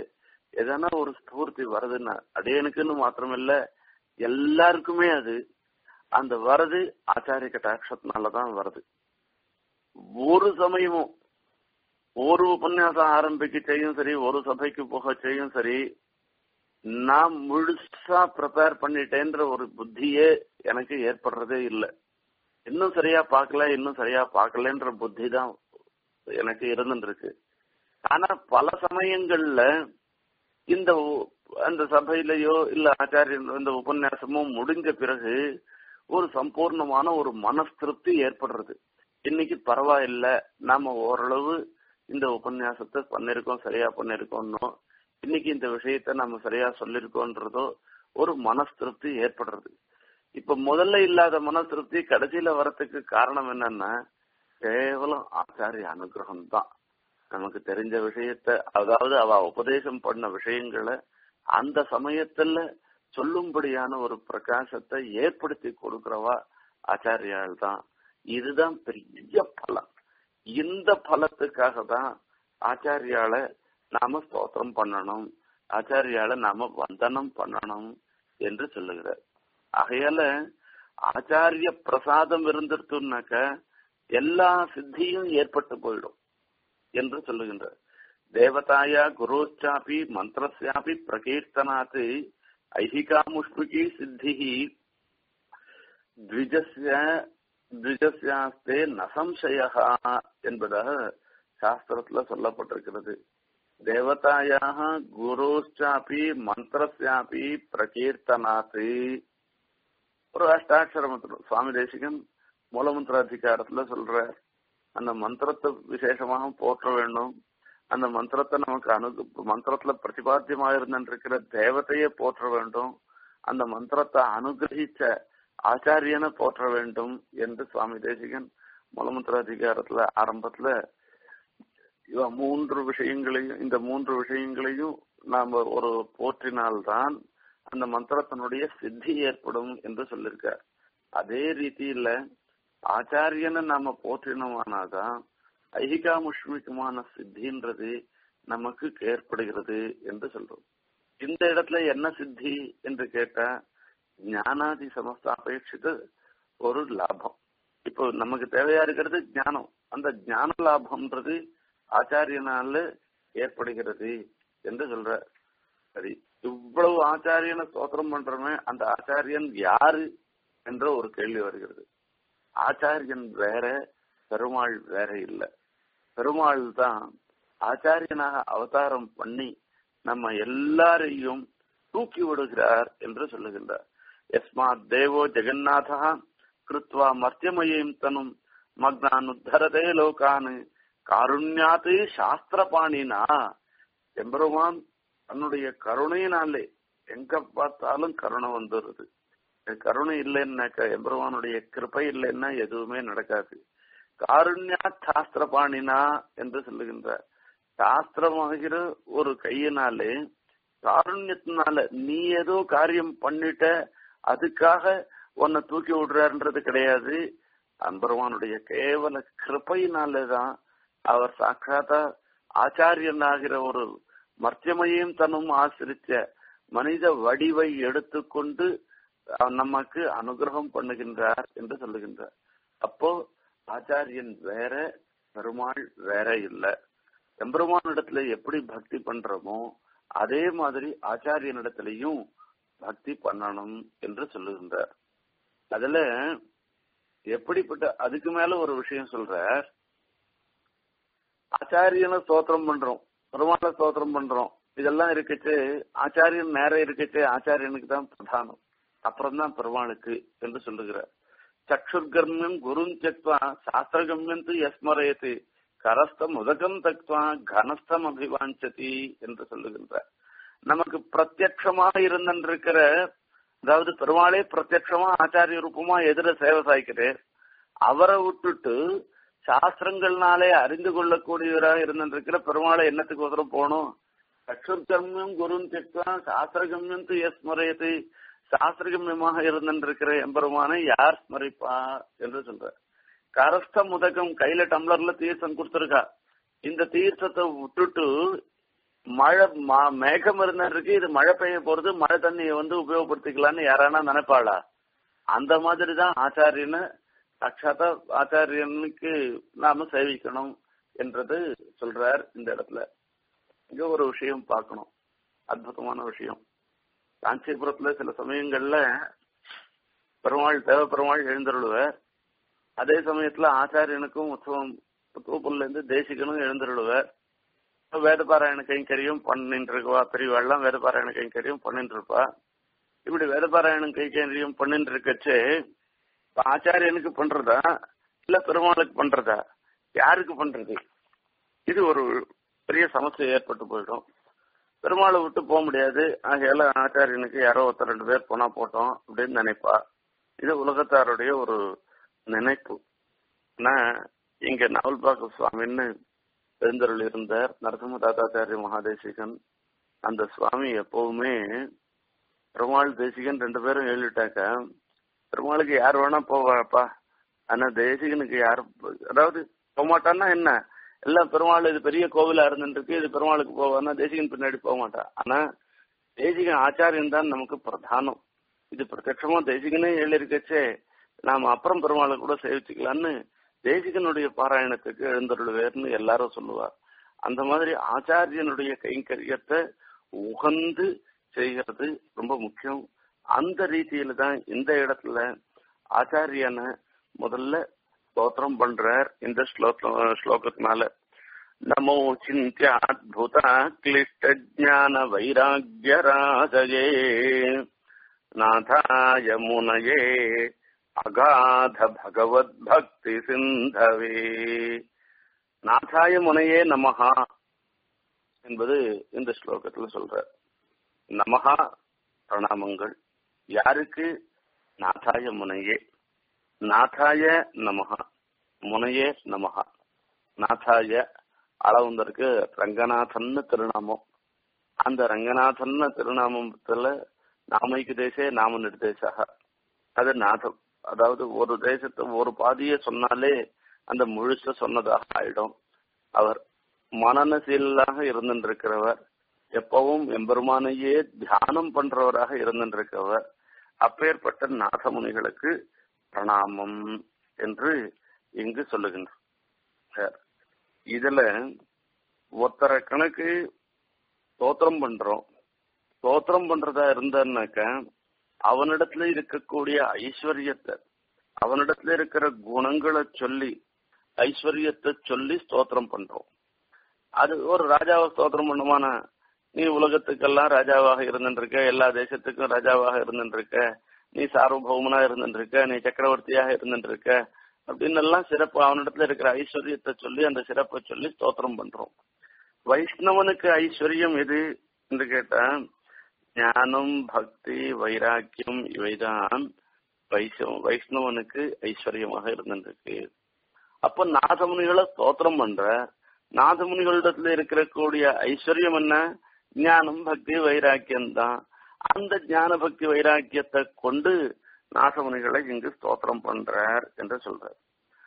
எதனா ஒரு ஸ்பூர்த்தி வருதுன்னா அடையனுக்குன்னு மாத்திரமில்ல எல்லாருக்குமே அது அந்த வரது ஆச்சாரிய கட்டாட்சத்தினாலதான் வருது ஒரு சமயமும் ஒரு உபன்யாசம் ஆரம்பிக்க செய்யும் சரி ஒரு சபைக்கு போக செய்யும் சரி நான் முழுசா ப்ரிப்பேர் பண்ணிட்டேன்ற ஒரு புத்தியே எனக்கு ஏற்படுறதே இல்லை இன்னும் சரியா பார்க்கல இன்னும் சரியா பார்க்கலன்ற புத்தி தான் எனக்கு இருந்துருக்கு ஆனா பல சமயங்கள்ல இந்த அந்த சபையிலயோ இல்ல ஆச்சாரியன் இந்த உபன்யாசமும் முடிஞ்ச பிறகு ஒரு சம்பூர்ணமான ஒரு மனஸ்திருப்தி ஏற்படுறது இன்னைக்கு பரவாயில்ல நாம ஓரளவு இந்த உபன்யாசத்தை பண்ணிருக்கோம் சரியா பண்ணிருக்கோம்னோ இன்னைக்கு இந்த விஷயத்த நம்ம சரியா சொல்லிருக்கோன்றதோ ஒரு மனஸ்திருப்தி ஏற்படுறது இப்ப முதல்ல இல்லாத மனஸ்திருப்தி கடைசியில வரத்துக்கு காரணம் என்னன்னா கேவலம் ஆச்சாரிய அனுகிரகம் தான் நமக்கு தெரிஞ்ச விஷயத்த அதாவது அவ உபதேசம் பண்ண விஷயங்களை அந்த சமயத்துல சொல்லும்படியான ஒரு பிரகாசத்தை ஏற்படுத்தி கொடுக்கிறவா ஆச்சாரியால் தான் இதுதான் பெரிய பலம் இந்த பலத்துக்காக தான் ஆச்சாரியால நாம ஸ்தோத்திரம் பண்ணணும் ஆச்சாரியால நாம வந்தனம் பண்ணணும் என்று சொல்லுகிறார் ஆகையால ஆச்சாரிய பிரசாதம் இருந்துட்டுனாக்க எல்லா சித்தியும் ஏற்பட்டு போயிடும் என்று சொல்லுகின்றார் தேவதாயா குரோச்சாபி மந்திரஸ்யாபி பிரகீர்த்தனாத் ஐஹிகாமுஷ்மிகி சித்தி த்விஜஸ்ய த்விஜஸ்யாஸ்தே நசம்சய என்பதாக சாஸ்திரத்துல சொல்லப்பட்டிருக்கிறது தேவதாயாக குருச்சாபி மந்திரஸ்யாபி பிரகீர்த்தனாத் ஒரு அஷ்டாட்சர மந்திரம் சுவாமி தேசிகன் மூலமந்திர அதிகாரத்துல சொல்ற அந்த மந்திரத்தை விசேஷமாக போற்ற வேண்டும் அந்த மந்திரத்தை நமக்கு அனு மந்திரத்துல பிரதிபாத்தியமாக இருந்திருக்கிற தேவதையை போற்ற வேண்டும் அந்த மந்திரத்தை அனுகிரகிச்ச ஆச்சாரியனை போற்ற வேண்டும் என்று சுவாமி தேசிகன் மூலமந்திர அதிகாரத்துல ஆரம்பத்துல இவ மூன்று விஷயங்களையும் இந்த மூன்று விஷயங்களையும் நாம ஒரு போற்றினால்தான் அந்த மந்திரத்தினுடைய சித்தி ஏற்படும் என்று சொல்லியிருக்க அதே ரீதியில ஆச்சாரியனை நாம போற்றினோமானாதான் ஐகிகாமுஷ்மிகமான சித்தின்றது நமக்கு ஏற்படுகிறது என்று சொல்றோம் இந்த இடத்துல என்ன சித்தி என்று கேட்டா ஞானாதி சமஸ்த அபேட்சித ஒரு லாபம் இப்போ நமக்கு தேவையா இருக்கிறது ஞானம் அந்த ஞான லாபம்ன்றது ஆச்சாரியனால ஏற்படுகிறது என்று சொல்ற சரி இவ்வளவு ஆச்சாரியனை ஸ்தோத்திரம் பண்றோமே அந்த ஆச்சாரியன் யாரு என்ற ஒரு கேள்வி வருகிறது ஆச்சாரியன் வேற பெருமாள் வேற இல்ல பெருமாள் தான் ஆச்சாரியனாக அவதாரம் பண்ணி நம்ம எல்லாரையும் தூக்கி விடுகிறார் என்று சொல்லுகின்றார் எஸ்மாத் தேவோ ஜெகநாதா கிருத்வா மர்த்தியமயம் தனும் மக்னானுத்தரதே லோகானு காருண்யாத்து சாஸ்திரபாணினா எம்பெருமான் தன்னுடைய கருணையினாலே எங்க பார்த்தாலும் கருணை வந்துடுது கருணை இல்லைன்னாக்க எம்பெருமானுடைய கிருப்பை இல்லைன்னா எதுவுமே நடக்காது காருண்யா சாஸ்திரபாணினா என்று சொல்லுகின்றார் சாஸ்திரமாகிற ஒரு கையினாலே காருண்யத்தினால நீ ஏதோ காரியம் பண்ணிட்ட அதுக்காக உன்னை தூக்கி விடுறாருன்றது கிடையாது அம்பெருமானுடைய கேவல கிருப்பையினாலேதான் அவர் சாட்சாத்தா ஆச்சாரியனாகிற ஒரு மர்த்தியமையும் தன்னும் ஆசிரிச்ச மனித வடிவை எடுத்துக்கொண்டு நமக்கு அனுகிரகம் பண்ணுகின்றார் என்று சொல்லுகின்றார் அப்போ ஆச்சாரியன் வேற பெருமாள் வேற இல்ல எம்பெருமானிடத்துல எப்படி பக்தி பண்றோமோ அதே மாதிரி ஆச்சாரியனிடத்திலையும் பக்தி பண்ணணும் என்று சொல்லுகின்றார் அதுல எப்படிப்பட்ட அதுக்கு மேல ஒரு விஷயம் சொல்ற ஆச்சாரியனை ஸ்தோத்திரம் பண்றோம் பெருமாளை ஸ்தோத்திரம் பண்றோம் இதெல்லாம் இருக்கச்சு ஆச்சாரியன் நேரம் இருக்கச்சு ஆச்சாரியனுக்கு தான் பிரதானம் அப்புறம் தான் பெருமாளுக்கு என்று சொல்லுகிறார் சக்ஷுர்கர்மியம் குருன் தெக்வா சாஸ்திரகம்யம் எஸ்மரயத்து கரஸ்தம் உதகம் தக்வா கனஸ்தம் அபிவாஞ்சதி என்று சொல்லுகின்றார் நமக்கு பிரத்யட்சமாக இருந்திருக்கிற அதாவது பெருமாளே பிரத்யட்சமா ஆச்சாரிய ரூபமா எதிர சேவை சாய்க்கிறேன் அவரை விட்டுட்டு சாஸ்திரங்கள்னாலே அறிந்து கொள்ளக்கூடியவராக இருந்திருக்கிற பெருமாளை என்னத்துக்கு உதரம் போகணும் சக்ஷுர்கம்யம் குருன் தெக்வா சாஸ்திரகம்யம் எஸ்மரயத்து சாஸ்திரகம்யமாக இருந்திருக்கிற எம்பெருமானை யார் ஸ்மரிப்பா என்று சொல்ற கரஸ்த முதகம் கையில டம்ளர்ல தீர்த்தம் கொடுத்துருக்கா இந்த தீர்த்தத்தை விட்டுட்டு மழை மா- மேகம் இருந்திருக்கு இது மழை பெய்ய போறது மழை தண்ணியை வந்து உபயோகப்படுத்திக்கலாம்னு யாரானா நினைப்பாளா அந்த மாதிரி தான் ஆச்சாரியனை சாட்சாத்தா ஆச்சாரியனுக்கு நாம சேவிக்கணும் என்றது சொல்றார் இந்த இடத்துல இங்க ஒரு விஷயம் பார்க்கணும் அற்புதமான விஷயம் காஞ்சிபுரத்துல சில சமயங்கள்ல பெருமாள் தேவ பெருமாள் எழுந்தருளுவர் அதே சமயத்துல ஆச்சாரியனுக்கும் உற்சவம் உத்தவப்புல இருந்து தேசிகனும் எழுந்தருளுவர் வேதபாராயண கைங்கரியம் பண்ணிட்டு இருக்குவா பெரியவாள்லாம் வேதபாராயண கைங்கரியம் பண்ணிட்டு இருப்பா இப்படி வேதபாராயணம் கைங்கரியம் பண்ணிட்டு இருக்கச்சு இப்ப ஆச்சாரியனுக்கு பண்றதா இல்ல பெருமாளுக்கு பண்றதா யாருக்கு பண்றது இது ஒரு பெரிய சமஸ்யை ஏற்பட்டு போயிடும் பெருமாளை விட்டு போக முடியாது ஆகையால ஆச்சாரியனுக்கு யாரோ ஒருத்தர் ரெண்டு பேர் போனா போட்டோம் அப்படின்னு நினைப்பா இது உலகத்தாருடைய ஒரு நினைப்பு ஆனா இங்க நவல்பாக்க சுவாமின்னு எழுந்தருள் இருந்தார் நரசிம்ம தாத்தாச்சாரிய மகாதேசிகன் அந்த சுவாமி எப்பவுமே பெருமாள் தேசிகன் ரெண்டு பேரும் எழுதிட்டாக்க பெருமாளுக்கு யார் வேணா போவாப்பா ஆனா தேசிகனுக்கு யார் அதாவது போகமாட்டான்னா என்ன எல்லாம் பெருமாள் இது பெரிய கோவிலா இருந்துருக்கு இது பெருமாளுக்கு போவான்னா தேசிகன் பின்னாடி போக மாட்டான் ஆனா தேசிகன் ஆச்சாரியன் தான் நமக்கு பிரதானம் இது பிரத்யட்சமா தேசிகனே எழுதிருக்கச்சே நாம அப்புறம் பெருமாளை கூட சேவிச்சுக்கலான்னு தேசிகனுடைய பாராயணத்துக்கு எழுந்தருள்வேர்னு எல்லாரும் சொல்லுவார் அந்த மாதிரி ஆச்சாரியனுடைய கைங்கரியத்தை உகந்து செய்கிறது ரொம்ப முக்கியம் அந்த ரீதியில தான் இந்த இடத்துல ஆச்சாரியனை முதல்ல ஸ்தோத்திரம் பண்றார் இந்த ஸ்லோக ஸ்லோகத்தினால நமோ சிந்தியாத்புத கிளிஷ்ட ஜான வைராகிய ராஜயே நாதாய முனயே அகாத பகவத் பக்தி சிந்தவே நாதாய முனையே நமஹா என்பது இந்த ஸ்லோகத்துல சொல்ற நமஹா பிரணாமங்கள் யாருக்கு நாதாய முனையே நாதாய நமஹா முனையே நமஹா நாதாய அளவுந்தருக்கு ரங்கநாதன்னு திருநாமம் அந்த ரங்கநாதன் திருநாமத்துல நாமைக்கு தேசே நாம நிர்தேசக அது நாதம் அதாவது ஒரு தேசத்தை ஒரு பாதியை சொன்னாலே அந்த முழுச சொன்னதாக ஆயிடும் அவர் மனநசீலாக இருந்திருக்கிறவர் எப்பவும் எம்பெருமானையே தியானம் பண்றவராக இருந்திருக்கிறவர் அப்பேற்பட்ட நாதமுனிகளுக்கு பிரணாமம் என்று இங்கு சொல்லுகின்றார் இதுல ஒருத்தரை கணக்கு ஸ்தோத்திரம் பண்றோம் ஸ்தோத்திரம் பண்றதா இருந்தான்னாக்க அவனிடத்துல இருக்கக்கூடிய ஐஸ்வர்யத்தை அவனிடத்துல இருக்கிற குணங்களை சொல்லி ஐஸ்வர்யத்தை சொல்லி ஸ்தோத்திரம் பண்றோம் அது ஒரு ராஜாவை ஸ்தோத்திரம் பண்ணுமானா நீ உலகத்துக்கெல்லாம் ராஜாவாக இருந்துருக்க எல்லா தேசத்துக்கும் ராஜாவாக இருந்துருக்க நீ சார்வபௌமனா இருந்துருக்க நீ சக்கரவர்த்தியாக இருந்துருக்க அப்படின்னு எல்லாம் சிறப்பு அவனிடத்துல இருக்கிற ஐஸ்வர்யத்தை சொல்லி அந்த சிறப்பை சொல்லி ஸ்தோத்திரம் பண்றோம் வைஷ்ணவனுக்கு ஐஸ்வர்யம் எது என்று கேட்டா ஞானம் பக்தி வைராக்கியம் இவைதான் வைஷ்ணவ வைஷ்ணவனுக்கு ஐஸ்வர்யமாக இருந்திருக்கு அப்ப நாதமுனிகளை ஸ்தோத்திரம் பண்ற நாதமுனிகளிடத்துல இருக்கிற கூடிய ஐஸ்வர்யம் என்ன ஞானம் பக்தி வைராக்கியம் தான் அந்த ஞான பக்தி வைராக்கியத்தை கொண்டு நாசமுனிகளை இங்கு ஸ்தோத்திரம் பண்றார் என்று சொல்றார்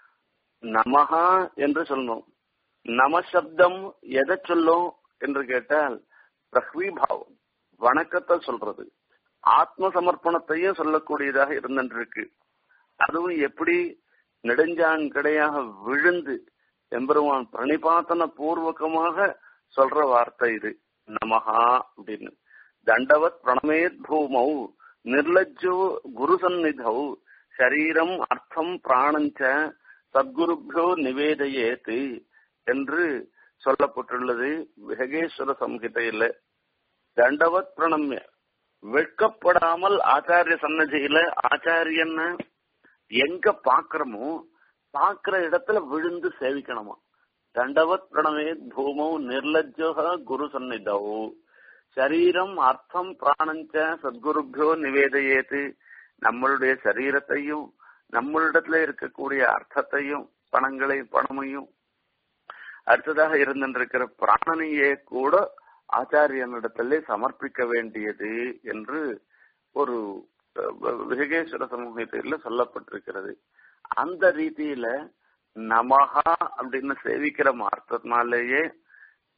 நமஹா என்று சொல்லணும் நம சப்தம் எதை சொல்லும் என்று கேட்டால் பிரஹ்வீபாவம் வணக்கத்தை சொல்றது ஆத்ம சமர்ப்பணத்தையும் சொல்லக்கூடியதாக இருந்திருக்கு அதுவும் எப்படி நெடுஞ்சான் கிடையாக விழுந்து எம்பெருமான் பிரணிபாத்தன பூர்வகமாக சொல்ற வார்த்தை இது நமஹா அப்படின்னு தண்டவத் பிரணமேத் பூமௌ நிர்லஜ்ஜோ குரு சந்நிதௌ சரீரம் அர்த்தம் பிராணஞ்ச சத்குருபியோ நிவேதையேத்து என்று சொல்லப்பட்டுள்ளது விககேஸ்வர சம்ஹிதையில தண்டவத் பிரணம்ய வெட்கப்படாமல் ஆச்சாரிய சன்னதியில ஆச்சாரியன் எங்க பாக்குறோமோ பாக்குற இடத்துல விழுந்து சேவிக்கணுமா தண்டவத் பிரணமே பூமௌ நிர்லஜ்ஜோக குரு சந்நிதௌ சரீரம் அர்த்தம் பிராணஞ்ச சத்குருபியோ நிவேதையேத்து நம்மளுடைய சரீரத்தையும் நம்மளிடத்துல இருக்கக்கூடிய அர்த்தத்தையும் பணங்களையும் பணமையும் அடுத்ததாக இருந்திருக்கிற பிராணனையே கூட ஆச்சாரியனிடத்திலே சமர்ப்பிக்க வேண்டியது என்று ஒரு விகேஸ்வர சமூகத்தில் சொல்லப்பட்டிருக்கிறது அந்த ரீதியில நமஹா அப்படின்னு சேவிக்கிற அர்த்தத்தினாலேயே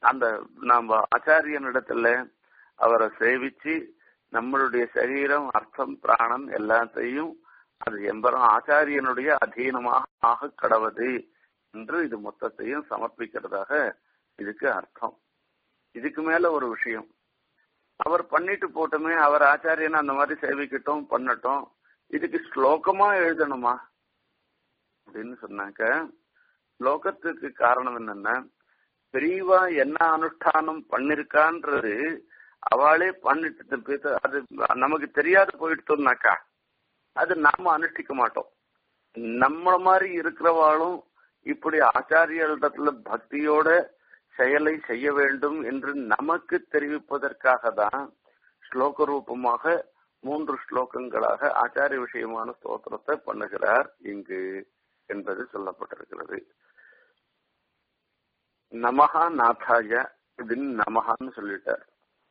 அந்த நாம ஆச்சாரியனிடத்துல அவரை சேவிச்சு நம்மளுடைய சரீரம் அர்த்தம் பிராணம் எல்லாத்தையும் அது எம்பரம் ஆச்சாரியனுடைய அதீனமாக ஆக கடவது என்று இது மொத்தத்தையும் சமர்ப்பிக்கிறதாக இதுக்கு அர்த்தம் இதுக்கு மேல ஒரு விஷயம் அவர் பண்ணிட்டு போட்டுமே அவர் ஆச்சாரியனை அந்த மாதிரி சேவிக்கட்டும் பண்ணட்டும் இதுக்கு ஸ்லோகமா எழுதணுமா அப்படின்னு சொன்னாக்க ஸ்லோகத்துக்கு காரணம் என்னன்னா பெரியவா என்ன அனுஷ்டானம் பண்ணிருக்கான்றது அவளே பண்ணிட்டு அது நமக்கு தெரியாது போயிடுத்தோம்னாக்கா அது நாம அனுஷ்டிக்க மாட்டோம் நம்ம மாதிரி இருக்கிறவாளும் இப்படி ஆச்சாரியர்களிடத்துல பக்தியோட செயலை செய்ய வேண்டும் என்று நமக்கு தெரிவிப்பதற்காக தான் ஸ்லோக ரூபமாக மூன்று ஸ்லோகங்களாக ஆச்சாரிய விஷயமான ஸ்தோத்திரத்தை பண்ணுகிறார் இங்கு என்பது சொல்லப்பட்டிருக்கிறது நமகா நாதாய அப்படின்னு நமகான்னு சொல்லிட்டார்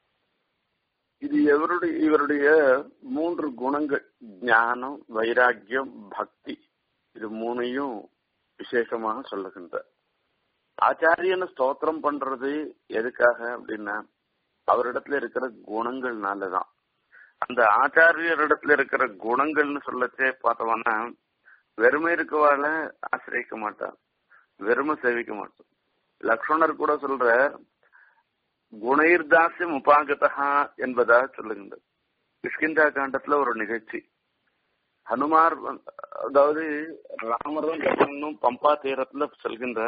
இது எவருடைய இவருடைய மூன்று குணங்கள் ஞானம் வைராக்கியம் பக்தி இது மூணையும் விசேஷமாக சொல்லுகின்ற ஆச்சாரியனை ஸ்தோத்திரம் பண்றது எதுக்காக அப்படின்னா அவரிடத்துல இருக்கிற குணங்கள்னாலதான் அந்த ஆச்சாரியரிடத்துல இருக்கிற குணங்கள்னு சொல்லச்சே பார்த்தோம்னா வெறுமை இருக்கவால ஆசிரியக்க மாட்டான் வெறுமை சேவிக்க மாட்டான் லக்ஷ்மணர் கூட சொல்ற குணைர்தாசியம் உபாகதா என்பதாக சொல்லுகின்றது கிஷ்கிந்தா காண்டத்துல ஒரு நிகழ்ச்சி ஹனுமார் அதாவது ராமரும் லக்ஷ்மணனும் பம்பா தீரத்துல செல்கின்ற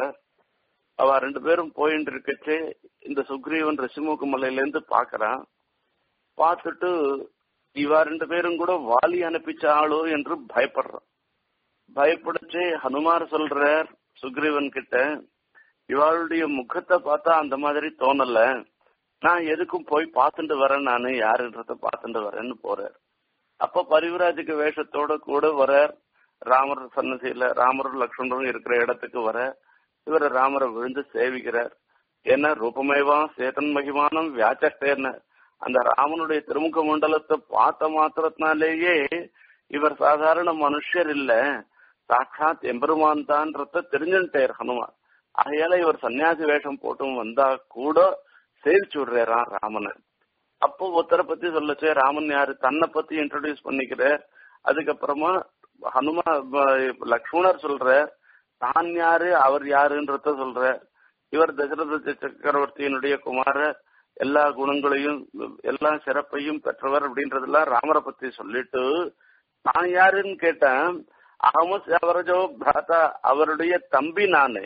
அவ ரெண்டு பேரும் போயிட்டு இருக்கச்சு இந்த சுக்ரீவன் ரிஷிமுக மலையில இருந்து பாக்குறான் பார்த்துட்டு இவா ரெண்டு பேரும் கூட வாலி அனுப்பிச்ச ஆளோ என்று பயப்படுறான் பயப்படுச்சு ஹனுமார் சொல்றார் சுக்ரீவன் கிட்ட இவாளுடைய முகத்தை பார்த்தா அந்த மாதிரி தோணல நான் எதுக்கும் போய் பார்த்துட்டு வரேன் நானு யாருன்றத பார்த்துட்டு வரேன்னு போறார் அப்ப பரிவராஜுக்கு வேஷத்தோட கூட வர ராமர் சன்னதியில ராமரும் லக்ஷ்மணரும் இருக்கிற இடத்துக்கு வர இவர் ராமரை விழுந்து சேவிக்கிறார் ஏன்னா ரூபமேவா சேதன் மகிமானம் வியாச்சேன அந்த ராமனுடைய திருமுக மண்டலத்தை பார்த்த மாத்திரத்தினாலேயே இவர் சாதாரண மனுஷர் இல்ல சாட்சாத் எம்பெருமான் தான்றத தெரிஞ்சுட்டார் ஹனுமான் ஆகையால இவர் சன்னியாசி வேஷம் போட்டும் வந்தா கூட சேவிச்சு விடுறாராம் ராமனை அப்போ ஒருத்தரை பத்தி சொல்லச்சே ராமன் யாரு தன்னை பத்தி இன்ட்ரோடியூஸ் பண்ணிக்கிற அதுக்கப்புறமா ஹனுமா லக்ஷ்மணர் சொல்ற தான் யாரு அவர் யாருன்றத சொல்ற இவர் தசரத சக்கரவர்த்தியினுடைய குமார எல்லா குணங்களையும் எல்லா சிறப்பையும் பெற்றவர் அப்படின்றதெல்லாம் ராமரை பத்தி சொல்லிட்டு நான் யாருன்னு கேட்டேன் அகமஸ் அவரஜோ பிராதா அவருடைய தம்பி நானு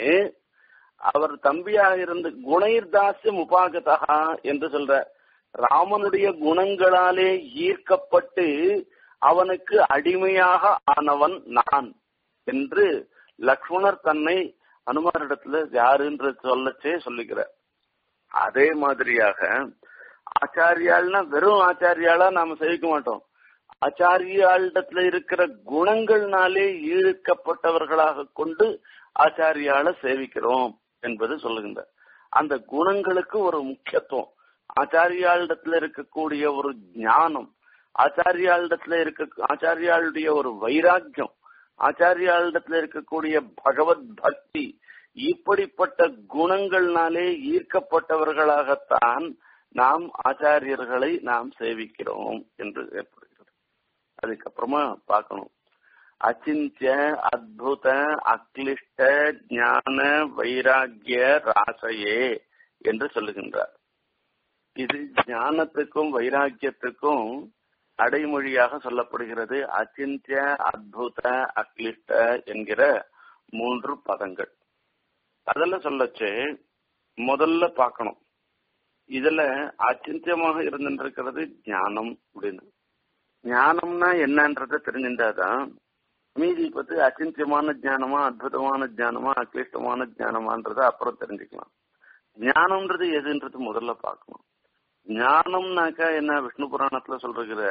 அவர் தம்பியாக இருந்து குணைர்தாசியம் உபாகதா என்று சொல்ற ராமனுடைய குணங்களாலே ஈர்க்கப்பட்டு அவனுக்கு அடிமையாக ஆனவன் நான் என்று லக்ஷ்மணர் தன்னை அனுமாரிடத்துல யாருன்ற சொல்லச்சே சொல்லுகிறார் அதே மாதிரியாக ஆச்சாரியாள்னா வெறும் ஆச்சாரியாளா நாம சேவிக்க மாட்டோம் ஆச்சாரியாளிடத்துல இருக்கிற குணங்கள்னாலே ஈர்க்கப்பட்டவர்களாக கொண்டு ஆச்சாரியால சேவிக்கிறோம் என்பது சொல்லுகின்ற அந்த குணங்களுக்கு ஒரு முக்கியத்துவம் ஆச்சாரியாளிடத்துல இருக்கக்கூடிய ஒரு ஞானம் ஆச்சாரியாளிடத்துல இருக்க ஆச்சாரியாளுடைய ஒரு வைராக்கியம் ஆச்சாரியாளிடத்துல இருக்கக்கூடிய பகவத் பக்தி இப்படிப்பட்ட குணங்கள்னாலே ஈர்க்கப்பட்டவர்களாகத்தான் நாம் ஆச்சாரியர்களை நாம் சேவிக்கிறோம் என்று ஏற்படுகிறது அதுக்கப்புறமா பார்க்கணும் அச்சிந்திய அத்புத அக்லிஷ்ட ஞான வைராகிய ராசையே என்று சொல்லுகின்றார் இது ஞானத்துக்கும் வைராக்கியத்துக்கும் அடைமொழியாக சொல்லப்படுகிறது அச்சிந்திய அத்புத அக்லிஷ்ட என்கிற மூன்று பதங்கள் அதுல சொல்லச்சு முதல்ல பார்க்கணும் இதுல அச்சிந்தியமாக இருந்திருக்கிறது ஞானம் அப்படின்னு ஞானம்னா என்னன்றத தெரிஞ்சிருந்தாதான் மீதி பத்தி அச்சிந்தியமான ஜானமா அற்புதமான ஜானமா அக்லிஷ்டமான ஜானமான்றத அப்புறம் தெரிஞ்சுக்கலாம் ஞானம்ன்றது எதுன்றது முதல்ல பார்க்கணும் ஞானம்னாக்கா என்ன விஷ்ணு புராணத்துல சொல்ற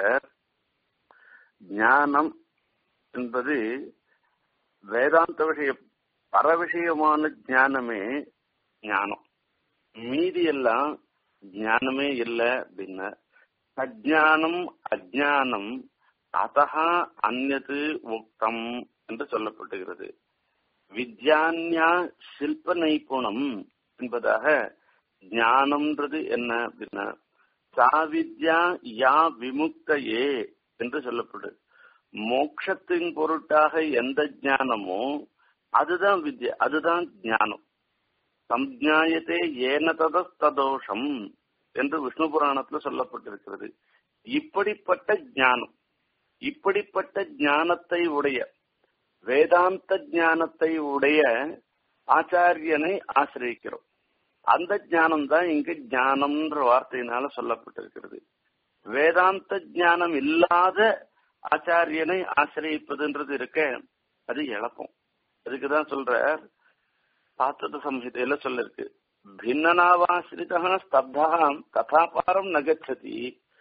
ஞானம் என்பது வேதாந்த விஷய பரவிஷயமான ஞானமே ஞானம் மீதி எல்லாம் ஞானமே இல்லை அப்படின்னா அஜானம் அஜானம் அத்தகா அந்நது உக்தம் என்று சொல்லப்பட்டுகிறது வித்யான்யா சில்ப நைபுணம் என்பதாக ஞானம்ன்றது என்ன அப்படின்னா சாவித்யா யா விமுக்தையே என்று சொல்லப்படுது மோட்சத்தின் பொருட்டாக எந்த ஞானமோ அதுதான் வித்யா அதுதான் ஞானம் சம்ஞாயத்தே ஏன ததஸ்ததோஷம் என்று விஷ்ணு புராணத்துல சொல்லப்பட்டிருக்கிறது இப்படிப்பட்ட ஞானம் இப்படிப்பட்ட ஞானத்தை உடைய வேதாந்த ஞானத்தை உடைய ஆச்சாரியனை ஆசிரியக்கிறோம் அந்த ஞானம் தான் இங்கு ஞானம்ன்ற வார்த்தையினால சொல்லப்பட்டிருக்கிறது வேதாந்த ஞானம் இல்லாத ஆச்சாரியனை ஆசிரியப்பதுன்றது இருக்க அது இழப்பம் அதுக்குதான் சொல்ற பாத்திர சம்ஹிதையில சொல்லிருக்கு பின்னனாவாசிரிதா ஸ்தப்தா கதாபாரம் நகச்சதி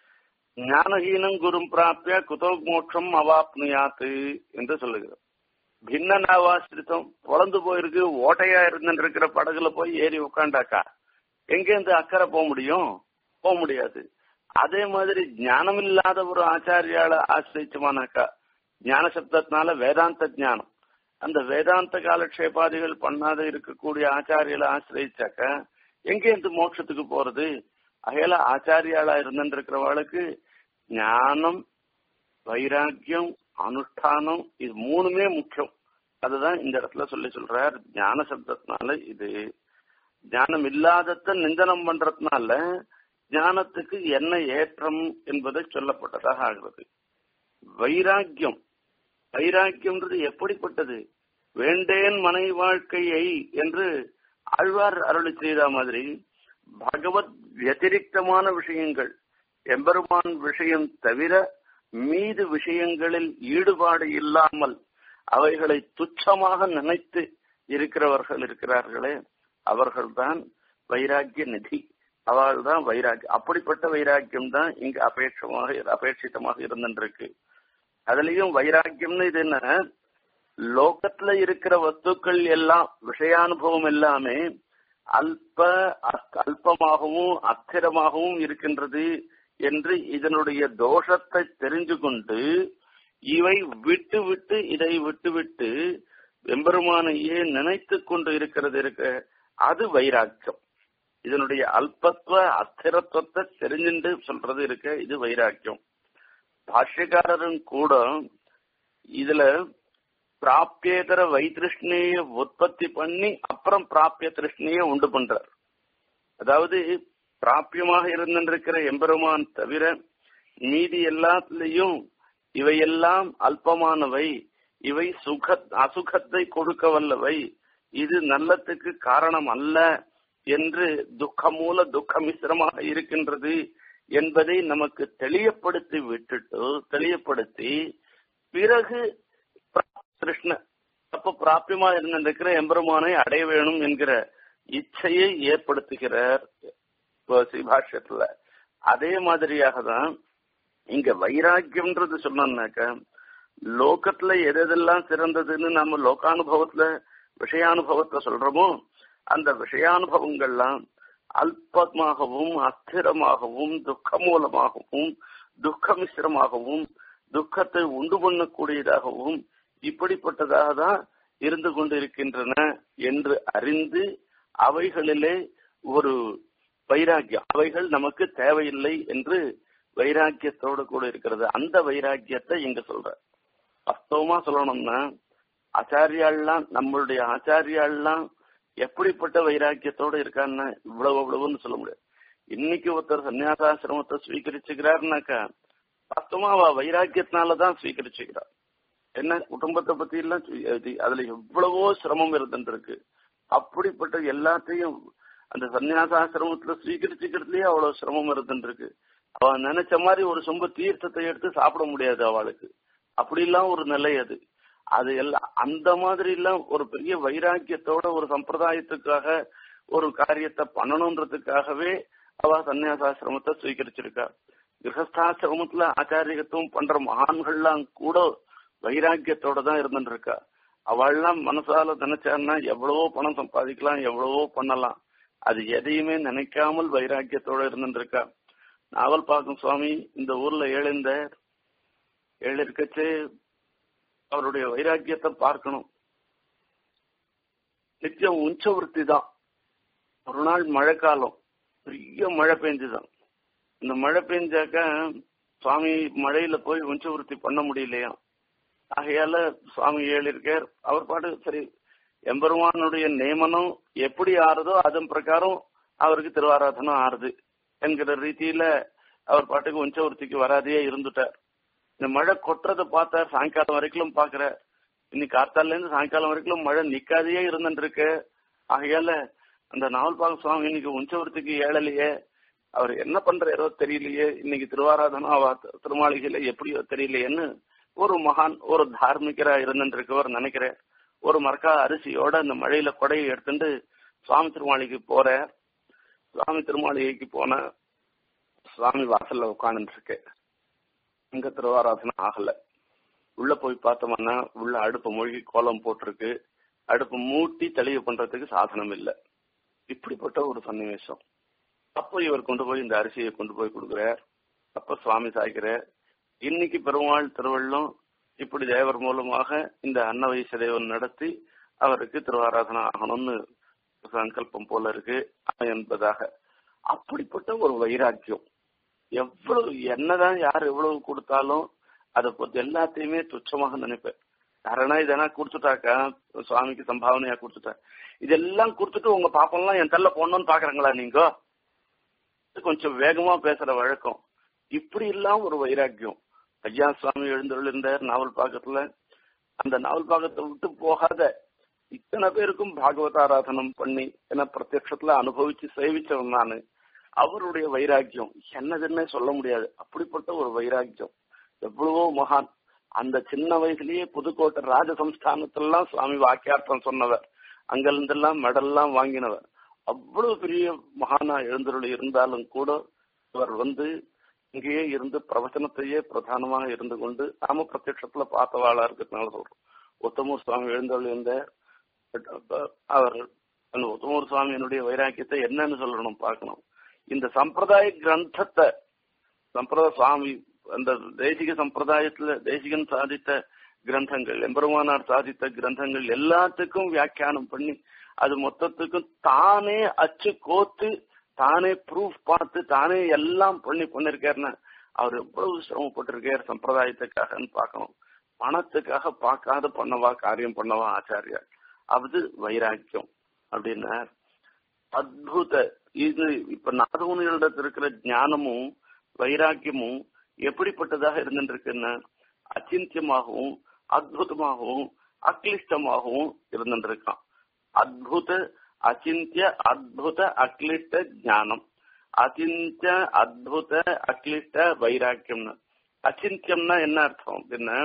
ஞானஹீனம் குரும் பிராப்பிய குதோ மோட்சம் அவாப்னுயாத்து என்று சொல்லுகிறார் பின்ன நாவாசிரித்தம் பொழந்து போயிருக்கு ஓட்டையா இருந்துருக்கிற படகுல போய் ஏறி உட்காண்டாக்கா எங்கேருந்து அக்கறை போக முடியும் போக முடியாது அதே மாதிரி ஞானம் இல்லாத ஒரு ஆச்சாரியால ஆசிரிச்சமானாக்கா ஞான சப்தத்தினால வேதாந்த ஞானம் அந்த வேதாந்த காலக்ஷேபாதிகள் பண்ணாத இருக்கக்கூடிய ஆச்சாரியால ஆசிரிச்சாக்க எங்கேருந்து மோட்சத்துக்கு போறது அகையில ஆச்சாரியாளா இருந்துருக்கிறவளுக்கு ஞானம் வைராக்கியம் அனுஷ்டானம் இது மூணுமே முக்கியம் அதுதான் இந்த இடத்துல சொல்லி சொல்றார் ஞான சப்தத்தினால இது ஞானம் இல்லாதத நிந்தனம் பண்றதுனால ஞானத்துக்கு என்ன ஏற்றம் என்பதை சொல்லப்பட்டதாக ஆகிறது வைராக்கியம் வைராக்கியம்ன்றது எப்படிப்பட்டது வேண்டேன் மனை வாழ்க்கையை என்று ஆழ்வார் அருளி செய்த மாதிரி பகவத் வத்திரிக்தமான விஷயங்கள் எம்பெருமான் விஷயம் தவிர மீது விஷயங்களில் ஈடுபாடு இல்லாமல் அவைகளை துச்சமாக நினைத்து இருக்கிறவர்கள் இருக்கிறார்களே அவர்கள்தான் வைராக்கிய நிதி அவள் தான் வைராக்கியம் அப்படிப்பட்ட வைராக்கியம் தான் இங்கு அபேட்சமாக அபேட்சிதமாக இருந்துருக்கு அதுலயும் வைராக்கியம்னு இது என்ன லோகத்துல இருக்கிற வஸ்துக்கள் எல்லாம் விஷயானுபவம் எல்லாமே அல்ப அல்பமாகவும் அஸ்திரமாகவும் இருக்கின்றது என்று இதனுடைய தோஷத்தை தெரிஞ்சு கொண்டு இவை விட்டு விட்டு இதை விட்டு விட்டு எம்பெருமானையே நினைத்து கொண்டு இருக்கிறது இருக்க அது வைராக்கியம் இதனுடைய அல்பத்துவ அஸ்திரத்துவத்தை தெரிஞ்சுட்டு சொல்றது இருக்க இது வைராக்கியம் பாஷ்யக்காரரும் கூட இதுல பிராப்பியேதர வைத்திருஷ்ணிய உற்பத்தி பண்ணி அப்புறம் பிராப்பிய திருஷ்ணிய உண்டு பண்றார் அதாவது பிராப்பியமாக இருந்திருக்கிற எம்பெருமான் தவிர மீதி எல்லாத்துலயும் இவையெல்லாம் அல்பமானவை இவை சுக அசுகத்தை கொடுக்க வல்லவை இது நல்லத்துக்கு காரணம் அல்ல என்று துக்கமூல துக்க மிசிரமாக இருக்கின்றது என்பதை நமக்கு தெளியப்படுத்தி விட்டுட்டு தெளியப்படுத்தி பிறகு கிருஷ்ண அப்ப பிராப்பியமா இருந்திருக்கிற எம்பெருமானை அடைய வேணும் என்கிற இச்சையை ஏற்படுத்துகிறார் பாஷ்யத்துல அதே மாதிரியாக தான் இங்க வைராக்கியம்ன்றது சொன்னோம்னாக்க லோகத்துல எது எதெல்லாம் சிறந்ததுன்னு நம்ம லோகானுபவத்துல விஷயானுபவத்தை சொல்றோமோ அந்த விஷயானுபவங்கள்லாம் அல்பமாகவும் அஸ்திரமாகவும் துக்க மூலமாகவும் துக்க மிஸ்ரமாகவும் துக்கத்தை உண்டு பண்ணக்கூடியதாகவும் இப்படிப்பட்டதாக தான் இருந்து கொண்டிருக்கின்றன என்று அறிந்து அவைகளிலே ஒரு வைராக்கியம் அவைகள் நமக்கு தேவையில்லை என்று வைராக்கியத்தோடு கூட இருக்கிறது அந்த வைராக்கியத்தை இங்க சொல்ற வாஸ்தவமா சொல்லணும்னா ஆச்சாரியாள்லாம் நம்மளுடைய ஆச்சாரியாள்லாம் எப்படிப்பட்ட வைராக்கியத்தோடு இருக்கான்னு இவ்வளவு இவ்வளவுன்னு சொல்ல முடியாது இன்னைக்கு ஒருத்தர் சன்னியாசாசிரமத்தை ஸ்வீகரிச்சுக்கிறாருனாக்கா வாஸ்தவமா அவ வைராக்கியத்தினாலதான் ஸ்வீகரிச்சுக்கிறார் என்ன குடும்பத்தை பத்தி எல்லாம் அதுல எவ்வளவோ சிரமம் இருந்துருக்கு அப்படிப்பட்ட எல்லாத்தையும் அந்த சன்னியாசாசிரமத்துல ஸ்வீகரிச்சுக்கிறதுலயே அவ்வளவு சிரமம் இருந்துருக்கு அவ நினைச்ச மாதிரி ஒரு சொம்ப தீர்த்தத்தை எடுத்து சாப்பிட முடியாது அவளுக்கு அப்படி எல்லாம் ஒரு நிலை அது அது எல்லாம் அந்த மாதிரி எல்லாம் ஒரு பெரிய வைராக்கியத்தோட ஒரு சம்பிரதாயத்துக்காக ஒரு காரியத்தை பண்ணணுன்றதுக்காகவே அவ சன்னியாசாசிரமத்தை ஸ்வீகரிச்சிருக்கா கிரகஸ்தாசிரமத்துல ஆச்சாரியத்துவம் பண்ற மகான்கள்லாம் கூட வைராக்கியத்தோட தான் இருந்துட்டு இருக்கா அவள்லாம் மனசால நினைச்சான்னா எவ்வளவோ பணம் சம்பாதிக்கலாம் எவ்வளவோ பண்ணலாம் அது எதையுமே நினைக்காமல் வைராக்கியத்தோட இருந்துட்டு இருக்கா நாவல் பாக்கும் சுவாமி இந்த ஊர்ல ஏழுந்த ஏழு இருக்கச்சு அவருடைய வைராக்கியத்தை பார்க்கணும் நித்தியம் உஞ்சவருத்தி தான் ஒரு நாள் மழைக்காலம் பெரிய மழை பெஞ்சுதான் இந்த மழை பெஞ்சாக்க சுவாமி மழையில போய் உஞ்சவருத்தி பண்ண முடியலையா ஆகையால சுவாமி ஏழிருக்கார் அவர் பாட்டு சரி எம்பெருமானுடைய நியமனம் எப்படி ஆறுதோ அதன் பிரகாரம் அவருக்கு திருவாராதனம் ஆறுது என்கிற ரீதியில அவர் பாட்டுக்கு உஞ்சவருத்திக்கு வராதையே இருந்துட்டார் இந்த மழை கொட்டுறதை பார்த்தார் சாயங்காலம் வரைக்கும் பாக்குற இன்னைக்கு காத்தால இருந்து சாயங்காலம் வரைக்கும் மழை நிக்காதையே இருந்துட்டு இருக்கு ஆகையால அந்த நாவல்பாக சுவாமி இன்னைக்கு உஞ்சவரத்துக்கு ஏழலையே அவர் என்ன பண்றாரோ தெரியலையே இன்னைக்கு திருவாராதனம் அவ திருமாளிகையில எப்படியோ தெரியலையேன்னு ஒரு மகான் ஒரு தார்மிகரா இருந்துட்டு இருக்கவர் நினைக்கிறேன் ஒரு மரக்கா அரிசியோட அந்த மழையில கொடையை எடுத்துட்டு சுவாமி திருமாளிகைக்கு போற சுவாமி திருமாளிகைக்கு போன சுவாமி வாசல்ல உட்காந்துட்டு இருக்கு இங்க திருவாராதனம் ஆகல உள்ள போய் பார்த்தோம்னா உள்ள அடுப்பு மூழ்கி கோலம் போட்டிருக்கு அடுப்பு மூட்டி தெளிவு பண்றதுக்கு சாதனம் இல்லை இப்படிப்பட்ட ஒரு சன்னிவேசம் அப்போ இவர் கொண்டு போய் இந்த அரிசியை கொண்டு போய் கொடுக்குறார் அப்ப சுவாமி சாய்க்கிறார் இன்னைக்கு பெருமாள் திருவள்ளம் இப்படி தேவர் மூலமாக இந்த அன்ன வைசதேவன் நடத்தி அவருக்கு திருவாராதனம் ஆகணும்னு சங்கல்பம் போல இருக்கு என்பதாக அப்படிப்பட்ட ஒரு வைராக்கியம் எவ்வளவு என்னதான் யார் எவ்வளவு கொடுத்தாலும் அதை பொறுத்து எல்லாத்தையுமே துச்சமாக நினைப்பேன் யாரனா இதெல்லாம் கொடுத்துட்டாக்கா சுவாமிக்கு சம்பாவனையா கொடுத்துட்டா இதெல்லாம் கொடுத்துட்டு உங்க பாப்பெல்லாம் என் தள்ள போடணும்னு பாக்குறாங்களா நீங்க கொஞ்சம் வேகமா பேசுற வழக்கம் இப்படி இல்லாம ஒரு வைராக்கியம் ஐயா சுவாமி எழுந்தருள் இருந்தார் நாவல் பாக்கத்துல அந்த நாவல் பாக்கத்தை விட்டு போகாத இத்தனை பேருக்கும் பாகவதாராதனம் பண்ணி என பிரத்யட்சத்துல அனுபவிச்சு சேவிச்சவன் நானு அவருடைய வைராக்கியம் என்னதுன்னே சொல்ல முடியாது அப்படிப்பட்ட ஒரு வைராக்கியம் எவ்வளவோ மகான் அந்த சின்ன வயசுலயே புதுக்கோட்டை ராஜ சம்ஸ்தானத்திலாம் சுவாமி வாக்கியார்த்தம் சொன்னவர் அங்கிருந்தெல்லாம் மெடல்லாம் வாங்கினவர் அவ்வளவு பெரிய மகானா எழுந்தருள் இருந்தாலும் கூட அவர் வந்து இங்கேயே இருந்து பிரவச்சனத்தையே பிரதானமாக இருந்து கொண்டு நாம பிரத்யட்சத்துல பார்த்தவாளா இருக்கிறதுனால சொல்றோம் உத்தமூர் சுவாமி எழுந்தருள் இருந்த அவர் அந்த உத்தமூர் சுவாமியினுடைய வைராக்கியத்தை என்னன்னு சொல்லணும் பார்க்கணும் இந்த சம்பிரதாய கிரந்தத்தை சம்பிரதாய சுவாமி அந்த தேசிக சம்பிரதாயத்துல தேசிகன் சாதித்த கிரந்தங்கள் எம்பெருமானார் சாதித்த கிரந்தங்கள் எல்லாத்துக்கும் வியாக்கியானம் பண்ணி அது மொத்தத்துக்கும் தானே அச்சு கோத்து தானே ப்ரூஃப் பார்த்து தானே எல்லாம் பண்ணி பண்ணிருக்காருன்னா அவர் எவ்வளவு சிரமப்பட்டிருக்கார் சம்பிரதாயத்துக்காகன்னு பார்க்கணும் பணத்துக்காக பார்க்காத பண்ணவா காரியம் பண்ணவா ஆச்சாரியா அது வைராக்கியம் அப்படின்னா அத்புத இது இப்ப நாதமுனிகளிடத்தில் இருக்கிற ஞானமும் வைராக்கியமும் எப்படிப்பட்டதாக இருந்துருக்குன்னா அச்சிந்தியமாகவும் அத்புதமாகவும் அக்லிஷ்டமாகவும் இருந்துருக்கான் அத்புத அச்சிந்திய அத்புத அக்லிஷ்ட ஞானம் அச்சிந்திய அத்புத அக்லிஷ்ட வைராக்கியம்னு அச்சிந்தியம்னா என்ன அர்த்தம் அப்படின்னா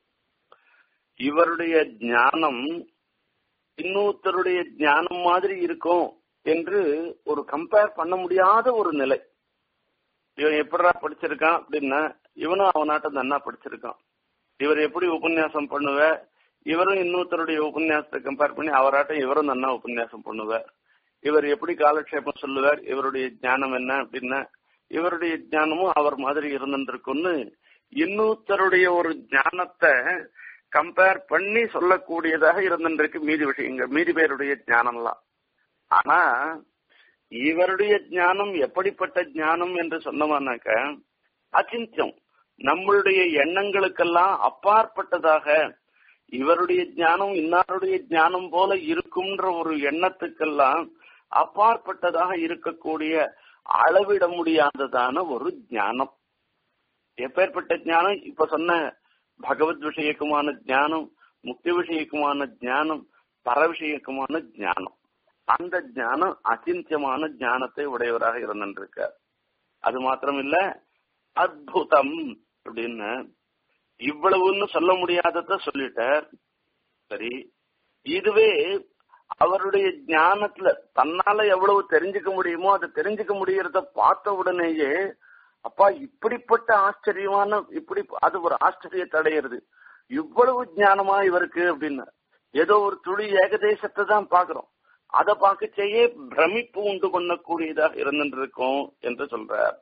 இவருடைய ஞானம் இன்னொருத்தருடைய ஞானம் மாதிரி இருக்கும் என்று ஒரு கம்பேர் பண்ண முடியாத ஒரு நிலை இவன் எப்படா படிச்சிருக்கான் அப்படின்னா இவனும் அவனாட்டம் நன்னா படிச்சிருக்கான் இவர் எப்படி உபன்யாசம் பண்ணுவ இவரும் இன்னொருத்தருடைய உபன்யாசத்தை கம்பேர் பண்ணி அவராட்டம் இவரும் நன்னா உபன்யாசம் பண்ணுவார் இவர் எப்படி காலக்ஷேபம் சொல்லுவார் இவருடைய ஞானம் என்ன அப்படின்னா இவருடைய ஞானமும் அவர் மாதிரி இருந்துருக்குன்னு இன்னொருத்தருடைய ஒரு ஞானத்தை கம்பேர் பண்ணி சொல்லக்கூடியதாக இருந்துருக்கு மீதி விஷயங்கள் மீதி பேருடைய ஞானம்லாம் ஆனா இவருடைய ஞானம் எப்படிப்பட்ட ஞானம் என்று சொன்னோம்னாக்க அச்சிந்தியம் நம்மளுடைய எண்ணங்களுக்கெல்லாம் அப்பாற்பட்டதாக இவருடைய ஞானம் இன்னாருடைய ஞானம் போல இருக்கும்ன்ற ஒரு எண்ணத்துக்கெல்லாம் அப்பாற்பட்டதாக இருக்கக்கூடிய அளவிட முடியாததான ஒரு ஞானம் எப்பேற்பட்ட ஞானம் இப்ப சொன்ன பகவத் விஷயக்குமான ஞானம் முக்தி விஷயக்குமான ஞானம் பர விஷயக்குமான ஞானம் அந்த ஞானம் அச்சிந்தியமான ஞானத்தை உடையவராக இருந்திருக்கார் அது மாத்திரம் இல்ல அத்புதம் அப்படின்னு இவ்வளவுன்னு சொல்ல முடியாதத சொல்லிட்டார் சரி இதுவே அவருடைய ஞானத்துல தன்னால எவ்வளவு தெரிஞ்சுக்க முடியுமோ அதை தெரிஞ்சுக்க முடியறத பார்த்த உடனேயே அப்பா இப்படிப்பட்ட ஆச்சரியமான இப்படி அது ஒரு ஆச்சரியத்தை அடையிறது இவ்வளவு ஞானமா இவருக்கு அப்படின்னு ஏதோ ஒரு துளி ஏகதேசத்தை தான் பாக்குறோம் அதை பார்க்கச்சேயே பிரமிப்பு உண்டு பண்ணக்கூடியதாக இருந்திருக்கும் என்று சொல்றார்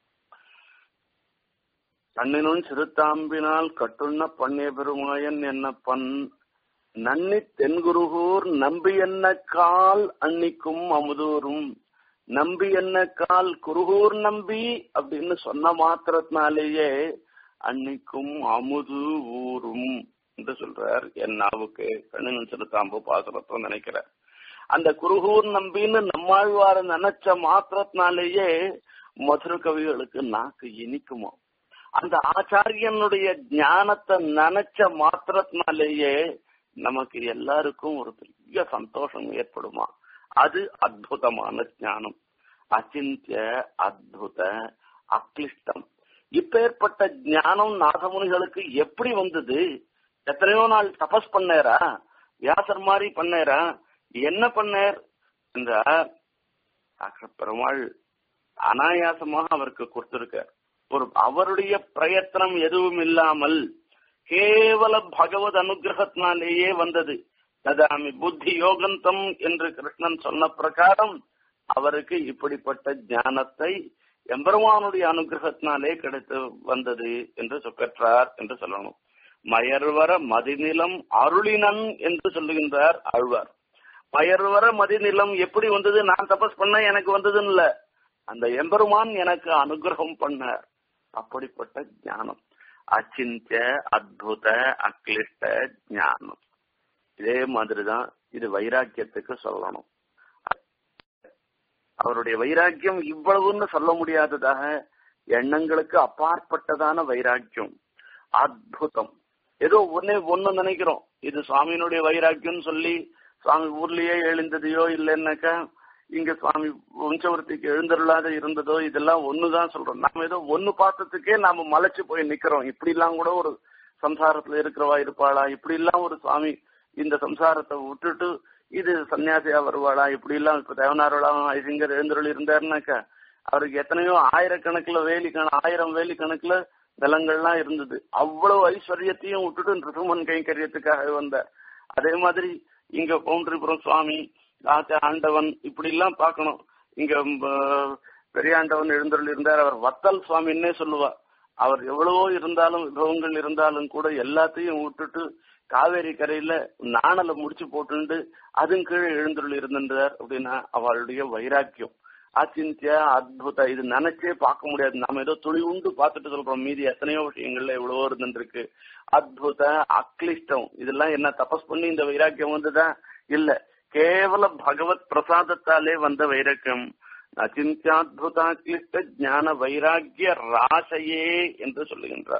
கண்ணினும் சிறுத்தாம்பினால் கட்டுண்ண பண்ணிய பெருமாயன் என்ன பண் நன்னி தென்குருகூர் நம்பி என்ன கால் அன்னிக்கும் அமுதூரும் நம்பி என்ன கால் குருகூர் நம்பி அப்படின்னு சொன்ன மாத்திரத்தினாலேயே அன்னைக்கும் அமுது ஊரும் என்று சொல்றார் என் நாவுக்கு கண்ணன் சிறுத்தாம்பு பாசுரத்தை நினைக்கிறார் அந்த குருகூர் நம்பின்னு நம்மாழ்வார நினைச்ச மாத்திரத்தினாலேயே மதுர கவிகளுக்கு நாக்கு இனிக்குமோ அந்த ஆச்சாரியனுடைய ஞானத்தை நினைச்ச மாத்திரத்தினாலேயே நமக்கு எல்லாருக்கும் ஒரு பெரிய சந்தோஷம் ஏற்படுமா அது அற்புதமான ஞானம் அச்சிந்திய அத்புத அக்லிஷ்டம் இப்பேற்பட்ட ஞானம் நாதமுனிகளுக்கு எப்படி வந்தது எத்தனையோ நாள் தபஸ் பண்ணேரா வியாசர் மாதிரி பண்ணேரா என்ன பண்ணேர் என்றார் பெருமாள் அனாயாசமாக அவருக்கு கொடுத்திருக்கார் ஒரு அவருடைய பிரயத்தனம் எதுவும் இல்லாமல் கேவல பகவத் அனுகிரகத்தினாலேயே வந்தது ததாமி புத்தி யோகந்தம் என்று கிருஷ்ணன் சொன்ன பிரகாரம் அவருக்கு இப்படிப்பட்ட ஞானத்தை எம்பெருமானுடைய அனுகிரகத்தினாலே கிடைத்து வந்தது என்று பெற்றார் என்று சொல்லணும் மயர்வர மதிநிலம் அருளினன் என்று சொல்லுகின்றார் ஆழ்வார் மயர்வர மதிநிலம் எப்படி வந்தது நான் தபஸ் பண்ண எனக்கு வந்ததுன்னு இல்ல அந்த எம்பெருமான் எனக்கு அனுகிரகம் பண்ணார் அப்படிப்பட்ட ஞானம் அச்சிந்திய அத்புத அக்லிஷ்ட ஞானம் இதே மாதிரிதான் இது வைராக்கியத்துக்கு சொல்லணும் அவருடைய வைராக்கியம் இவ்வளவுன்னு சொல்ல முடியாததாக எண்ணங்களுக்கு அப்பாற்பட்டதான வைராக்கியம் அத்புதம் ஏதோ ஒன்னே ஒண்ணு நினைக்கிறோம் இது சுவாமியினுடைய வைராக்கியம் சொல்லி சுவாமி ஊர்லயே எழுந்ததையோ இல்லைன்னாக்கா இங்க சுவாமி வம்சவர்த்திக்கு எழுந்தருளாத இருந்ததோ இதெல்லாம் ஒண்ணுதான் சொல்றோம் நாம ஏதோ ஒண்ணு பார்த்ததுக்கே நாம மலைச்சு போய் நிக்கிறோம் இப்படி எல்லாம் கூட ஒரு சம்சாரத்துல இருக்கிறவா இருப்பாளா இப்படி எல்லாம் ஒரு சுவாமி இந்த சம்சாரத்தை விட்டுட்டு இது சன்னியாசியா வருவாளா இப்படி எல்லாம் இப்ப தேவனாரோலாம் ஐசிங்கர் எழுந்தருள் இருந்தாருனாக்கா அவருக்கு எத்தனையோ ஆயிரக்கணக்குல வேலி கண ஆயிரம் வேலி கணக்குல நிலங்கள்லாம் இருந்தது அவ்வளவு ஐஸ்வர்யத்தையும் விட்டுட்டு நிருமன் கைங்கரியத்துக்காக வந்தார் அதே மாதிரி இங்க பவுண்டரிபுரம் சுவாமி ஆண்டவன் இப்படி எல்லாம் பார்க்கணும் இங்க பெரியாண்டவன் எழுந்தருள் இருந்தார் அவர் வத்தல் சுவாமின்னே சொல்லுவா அவர் எவ்வளவோ இருந்தாலும் விபவங்கள் இருந்தாலும் கூட எல்லாத்தையும் விட்டுட்டு காவேரி கரையில நாணல முடிச்சு போட்டுண்டு அதன் கீழே எழுந்தருள் இருந்திருந்தார் அப்படின்னா அவளுடைய வைராக்கியம் அச்சிந்திய அத்புத இது நினைச்சே பார்க்க முடியாது நாம ஏதோ துளி உண்டு பார்த்துட்டு சொல்றோம் மீதி எத்தனையோ விஷயங்கள்ல எவ்வளவோ இருந்துருக்கு அத்புத அக்லிஷ்டம் இதெல்லாம் என்ன தபஸ் பண்ணி இந்த வைராக்கியம் வந்ததா இல்ல கேவல பகவத் பிரசாதத்தாலே வந்த வைராக்கியம் அச்சிந்தியாத்புதாக்லிஷ்ட ஞான வைராக்கிய ராசையே என்று சொல்லுகின்றார்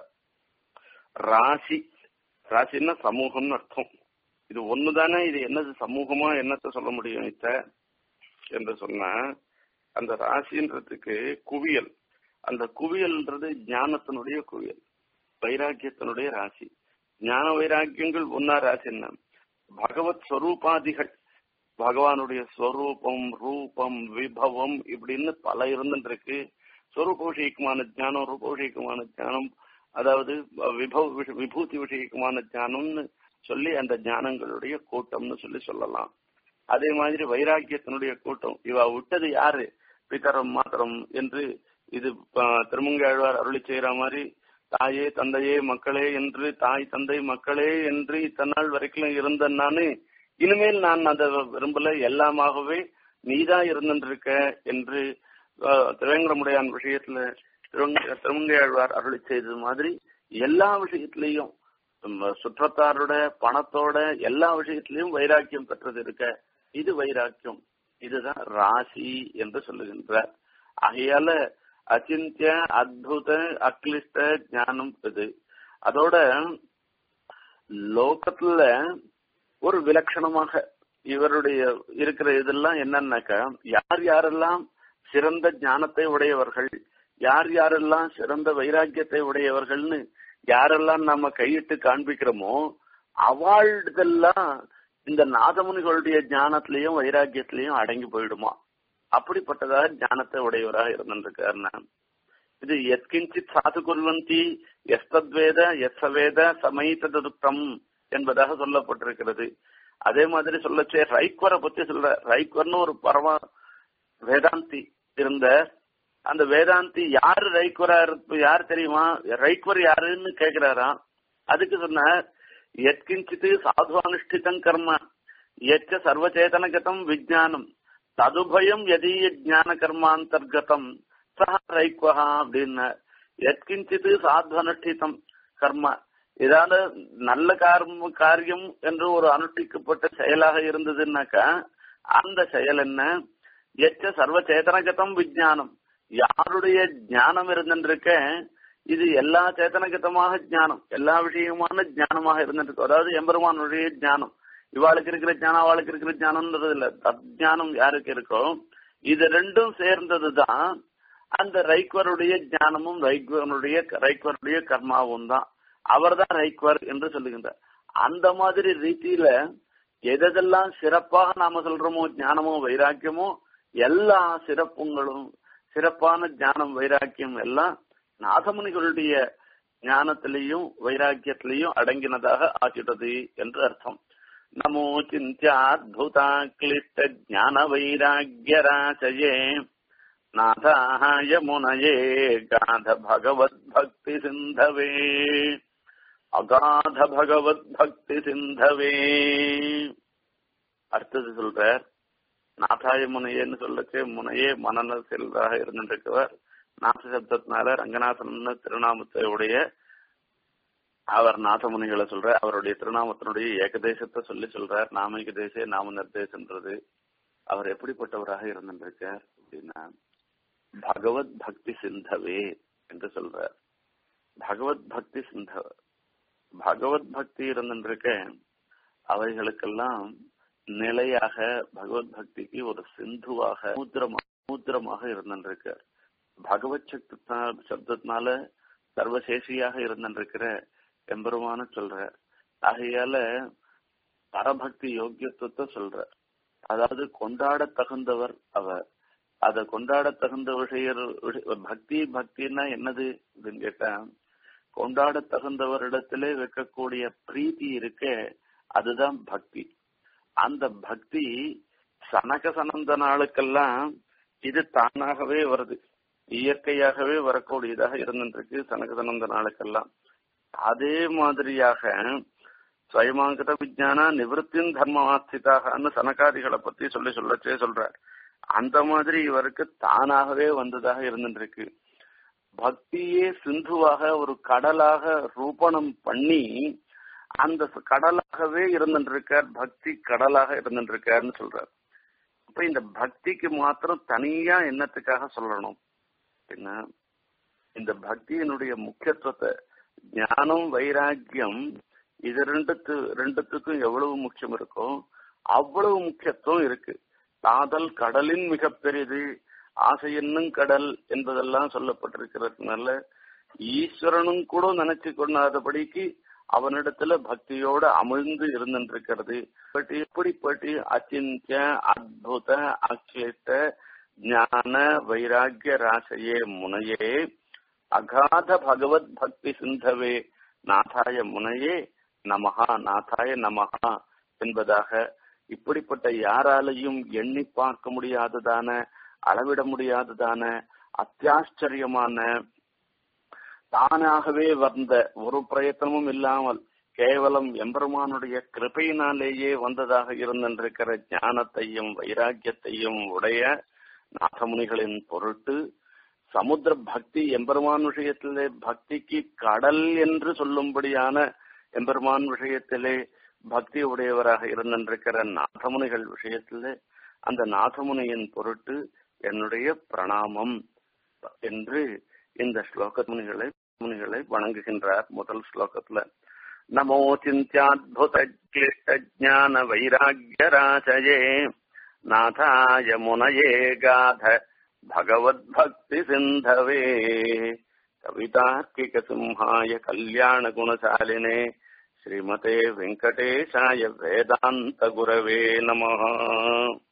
ராசி ராசின்னா சமூகம்னு அர்த்தம் இது ஒண்ணுதானே இது என்னது சமூகமா என்னத்த சொல்ல முடியும் இத்த என்று சொன்னா அந்த ராசின்றதுக்கு குவியல் அந்த குவியல்ன்றது ஞானத்தினுடைய குவியல் வைராக்கியத்தினுடைய ராசி ஞான வைராக்கியங்கள் ஒன்னா ராசி என்ன பகவத் ஸ்வரூபாதிகள் பகவானுடைய ஸ்வரூபம் ரூபம் விபவம் இப்படின்னு பல இருந்துருக்கு ஸ்வரூப விஷயக்குமான ஞானம் ரூப விஷயக்குமான ஞானம் அதாவது விபவ விபூதி விஷயக்குமான ஞானம்னு சொல்லி அந்த ஞானங்களுடைய கூட்டம்னு சொல்லி சொல்லலாம் அதே மாதிரி வைராக்கியத்தினுடைய கூட்டம் இவ விட்டது யாரு பிதரம் மாத்திரம் என்று இது திருமங்காழ்வார் அருளி செய்யற மாதிரி தாயே தந்தையே மக்களே என்று தாய் தந்தை மக்களே என்று இத்தநாள் வரைக்கும் இருந்த நானு இனிமேல் நான் அதை விரும்பல எல்லாமாகவே நீதான் இருந்திருக்க என்று திருவேங்கடமுடையான் விஷயத்துல திருமங்கையாழ்வார் அருளி செய்தது மாதிரி எல்லா விஷயத்திலையும் சுற்றத்தாரோட பணத்தோட எல்லா விஷயத்திலையும் வைராக்கியம் பெற்றது இருக்க இது வைராக்கியம் இதுதான் ராசி என்று சொல்லுகின்றார் ஆகையால அச்சிந்திய அத்புத அக்லிஷ்ட ஞானம் இது அதோட லோகத்துல ஒரு விலட்சணமாக இவருடைய இருக்கிற இதெல்லாம் என்னன்னாக்கா யார் யாரெல்லாம் சிறந்த ஞானத்தை உடையவர்கள் யார் யாரெல்லாம் சிறந்த வைராக்கியத்தை உடையவர்கள்னு யாரெல்லாம் நாம கையிட்டு காண்பிக்கிறோமோ அவாழ்தெல்லாம் இந்த நாதமுனிகளுடைய ஞானத்திலையும் வைராக்கியத்திலையும் அடங்கி போயிடுமா அப்படிப்பட்டதாக ஞானத்தை உடையவராக இருந்திருக்கார் நான் இது எத்கிஞ்சித் சாது குர்வந்தி எஸ்தத்வேத எஸ்ஸவேத சமைத்ததுக்தம் என்பதாக சொல்லப்பட்டிருக்கிறது அதே மாதிரி சொல்லச்சே ரைக்வரை பத்தி சொல்ற ரைக்வர்னு ஒரு பரம வேதாந்தி இருந்த அந்த வேதாந்தி யாரு ரைக்வரா இருப்ப யார் தெரியுமா ரைக்வர் யாருன்னு கேக்குறாராம் அதுக்கு சொன்னார் எத்கிஞ்சித்து சாது அனுஷ்டிதம் கர்ம எச்ச சர்வச்சேதனகதம் விஜயானம் ததுபயம் எதீய ஞான கர்மாந்தர்கதம் சஹ ரைக்வஹா அப்படின்னு எத்கிஞ்சித்து சாத்வனுஷ்டிதம் கர்ம ஏதாவது நல்ல கார்ம காரியம் என்று ஒரு அனுஷ்டிக்கப்பட்ட செயலாக இருந்ததுன்னாக்கா அந்த செயல் என்ன எச்ச சர்வ சேதனகதம் விஜயானம் யாருடைய ஞானம் இருந்திருக்க இது எல்லா சேத்தனகதமாக ஞானம் எல்லா விஷயமான ஞானமாக இருந்துட்டு அதாவது எம்பெருமானுடைய ஞானம் இவாளுக்கு இருக்கிற ஞானம் அவளுக்கு இருக்கிற ஞானம்ன்றது இல்ல தஜானம் யாருக்கு இருக்கோ இது ரெண்டும் சேர்ந்ததுதான் அந்த ரைக்வருடைய ஞானமும் ரைக்வனுடைய ரைக்வருடைய கர்மாவும் தான் அவர் தான் ரைக்வர் என்று சொல்லுகின்றார் அந்த மாதிரி ரீதியில எதெல்லாம் சிறப்பாக நாம சொல்றோமோ ஞானமோ வைராக்கியமோ எல்லா சிறப்புங்களும் சிறப்பான ஞானம் வைராக்கியம் எல்லாம் நாதமுனிகளுடைய ஞானத்திலையும் வைராக்கியத்திலையும் அடங்கினதாக ஆக்கிட்டது என்று அர்த்தம் நமோ சிந்தியாத்புதா கிளிஷ்ட ஞான வைராக்கியராசயே நாதாய முனையே காத பகவத் பக்தி சிந்தவே அகாத பகவத் பக்தி சிந்தவே அடுத்தது சொல்றார் நாதாய முனையேன்னு சொல்லச்சு முனையே மனநல செல்வராக இருந்திருக்கவர் நாச சப்தத்தினால ரங்கநாதன் திருநாமத்தையுடைய அவர் நாதமுனிகளை சொல்ற அவருடைய திருநாமத்தினுடைய ஏகதேசத்தை சொல்லி சொல்றார் நாமிக தேசே நாம நிர்தேசன்றது அவர் எப்படிப்பட்டவராக இருந்திருக்கார் அப்படின்னா பகவத் பக்தி சிந்தவே என்று சொல்றார் பகவத் பக்தி சிந்தவ பகவத் பக்தி இருந்திருக்க அவைகளுக்கெல்லாம் நிலையாக பகவத் பக்திக்கு ஒரு சிந்துவாக சமுத்திரமாக சமுத்திரமாக இருந்திருக்கார் பகவத் சக்தி சப்தத்தினால சர்வசேஷியாக இருந்திருக்கிற எம்பெருமான சொல்ற ஆகையால பரபக்தி யோக்கியத்துவத்தை சொல்ற அதாவது கொண்டாட தகுந்தவர் அவர் அத கொண்டாட தகுந்த விஷய பக்தி பக்தின்னா என்னது அப்படின்னு கேட்டா கொண்டாட தகுந்தவரிடத்திலே வைக்கக்கூடிய பிரீத்தி இருக்க அதுதான் பக்தி அந்த பக்தி சனக சனந்த நாளுக்கெல்லாம் இது தானாகவே வருது இயற்கையாகவே வரக்கூடியதாக இருந்துருக்கு சனக சனந்த நாளுக்கெல்லாம் அதே மாதிரியாக ஸ்வயமாங்கிட்ட விஜான நிவர்த்தின் தர்மவாஸ்திதாகனு சனகாதிகளை பத்தி சொல்லி சொல்லச்சே சொல்றார் அந்த மாதிரி இவருக்கு தானாகவே வந்ததாக இருந்துருக்கு பக்தியே சிந்துவாக ஒரு கடலாக ரூபணம் பண்ணி அந்த கடலாகவே இருந்துருக்கார் பக்தி கடலாக இருந்துருக்காருன்னு சொல்றார் அப்ப இந்த பக்திக்கு மாத்திரம் தனியா என்னத்துக்காக சொல்லணும் என்ன இந்த பக்தியினுடைய முக்கியத்துவத்தை ஞானம் வைராக்கியம் இது ரெண்டுத்து ரெண்டுத்துக்கும் எவ்வளவு முக்கியம் இருக்கோ அவ்வளவு முக்கியத்துவம் இருக்கு காதல் கடலின் மிக பெரிது ஆசை என்னும் கடல் என்பதெல்லாம் சொல்லப்பட்டிருக்கிறதுனால ஈஸ்வரனும் கூட நினைச்சு கொண்டாதபடிக்கு அவனிடத்துல பக்தியோட அமிழ்ந்து இருந்திருக்கிறது பட் இப்படிப்பட்டு அச்சிந்திய அத்புத அக்லிட்ட ஞான வைராக்கிய ராசையே முனையே அகாத பகவத் பக்தி சிந்தவே நாதாய முனையே நமஹா நாதாய நமஹா என்பதாக இப்படிப்பட்ட யாராலையும் எண்ணி பார்க்க முடியாததான அளவிட முடியாததான அத்தியாச்சரியமான தானாகவே வந்த ஒரு பிரயத்தனமும் இல்லாமல் கேவலம் எம்பெருமானுடைய கிருபையினாலேயே வந்ததாக இருந்திருக்கிற ஞானத்தையும் வைராக்கியத்தையும் உடைய நாதமுனிகளின் பொருட்டு சமுத்திர பக்தி எம்பெருமான் விஷயத்திலே பக்திக்கு கடல் என்று சொல்லும்படியான எம்பெருமான் விஷயத்திலே பக்தி உடையவராக இருந்திருக்கிற நாதமுனிகள் விஷயத்திலே அந்த நாதமுனியின் பொருட்டு என்னுடைய பிரணாமம் என்று இந்த ஸ்லோக முனிகளை முனிகளை வணங்குகின்றார் முதல் ஸ்லோகத்துல நமோ சிந்தியாத்புத கிளிஷ்ட ஜான வைராகிய ராசயே நாதாய முனையே காத भगवद्भक्ति सिन्धवे कवितार्किकसिंहाय कल्याणगुणशालिने श्रीमते वेङ्कटेशाय वेदान्तगुरवे नमः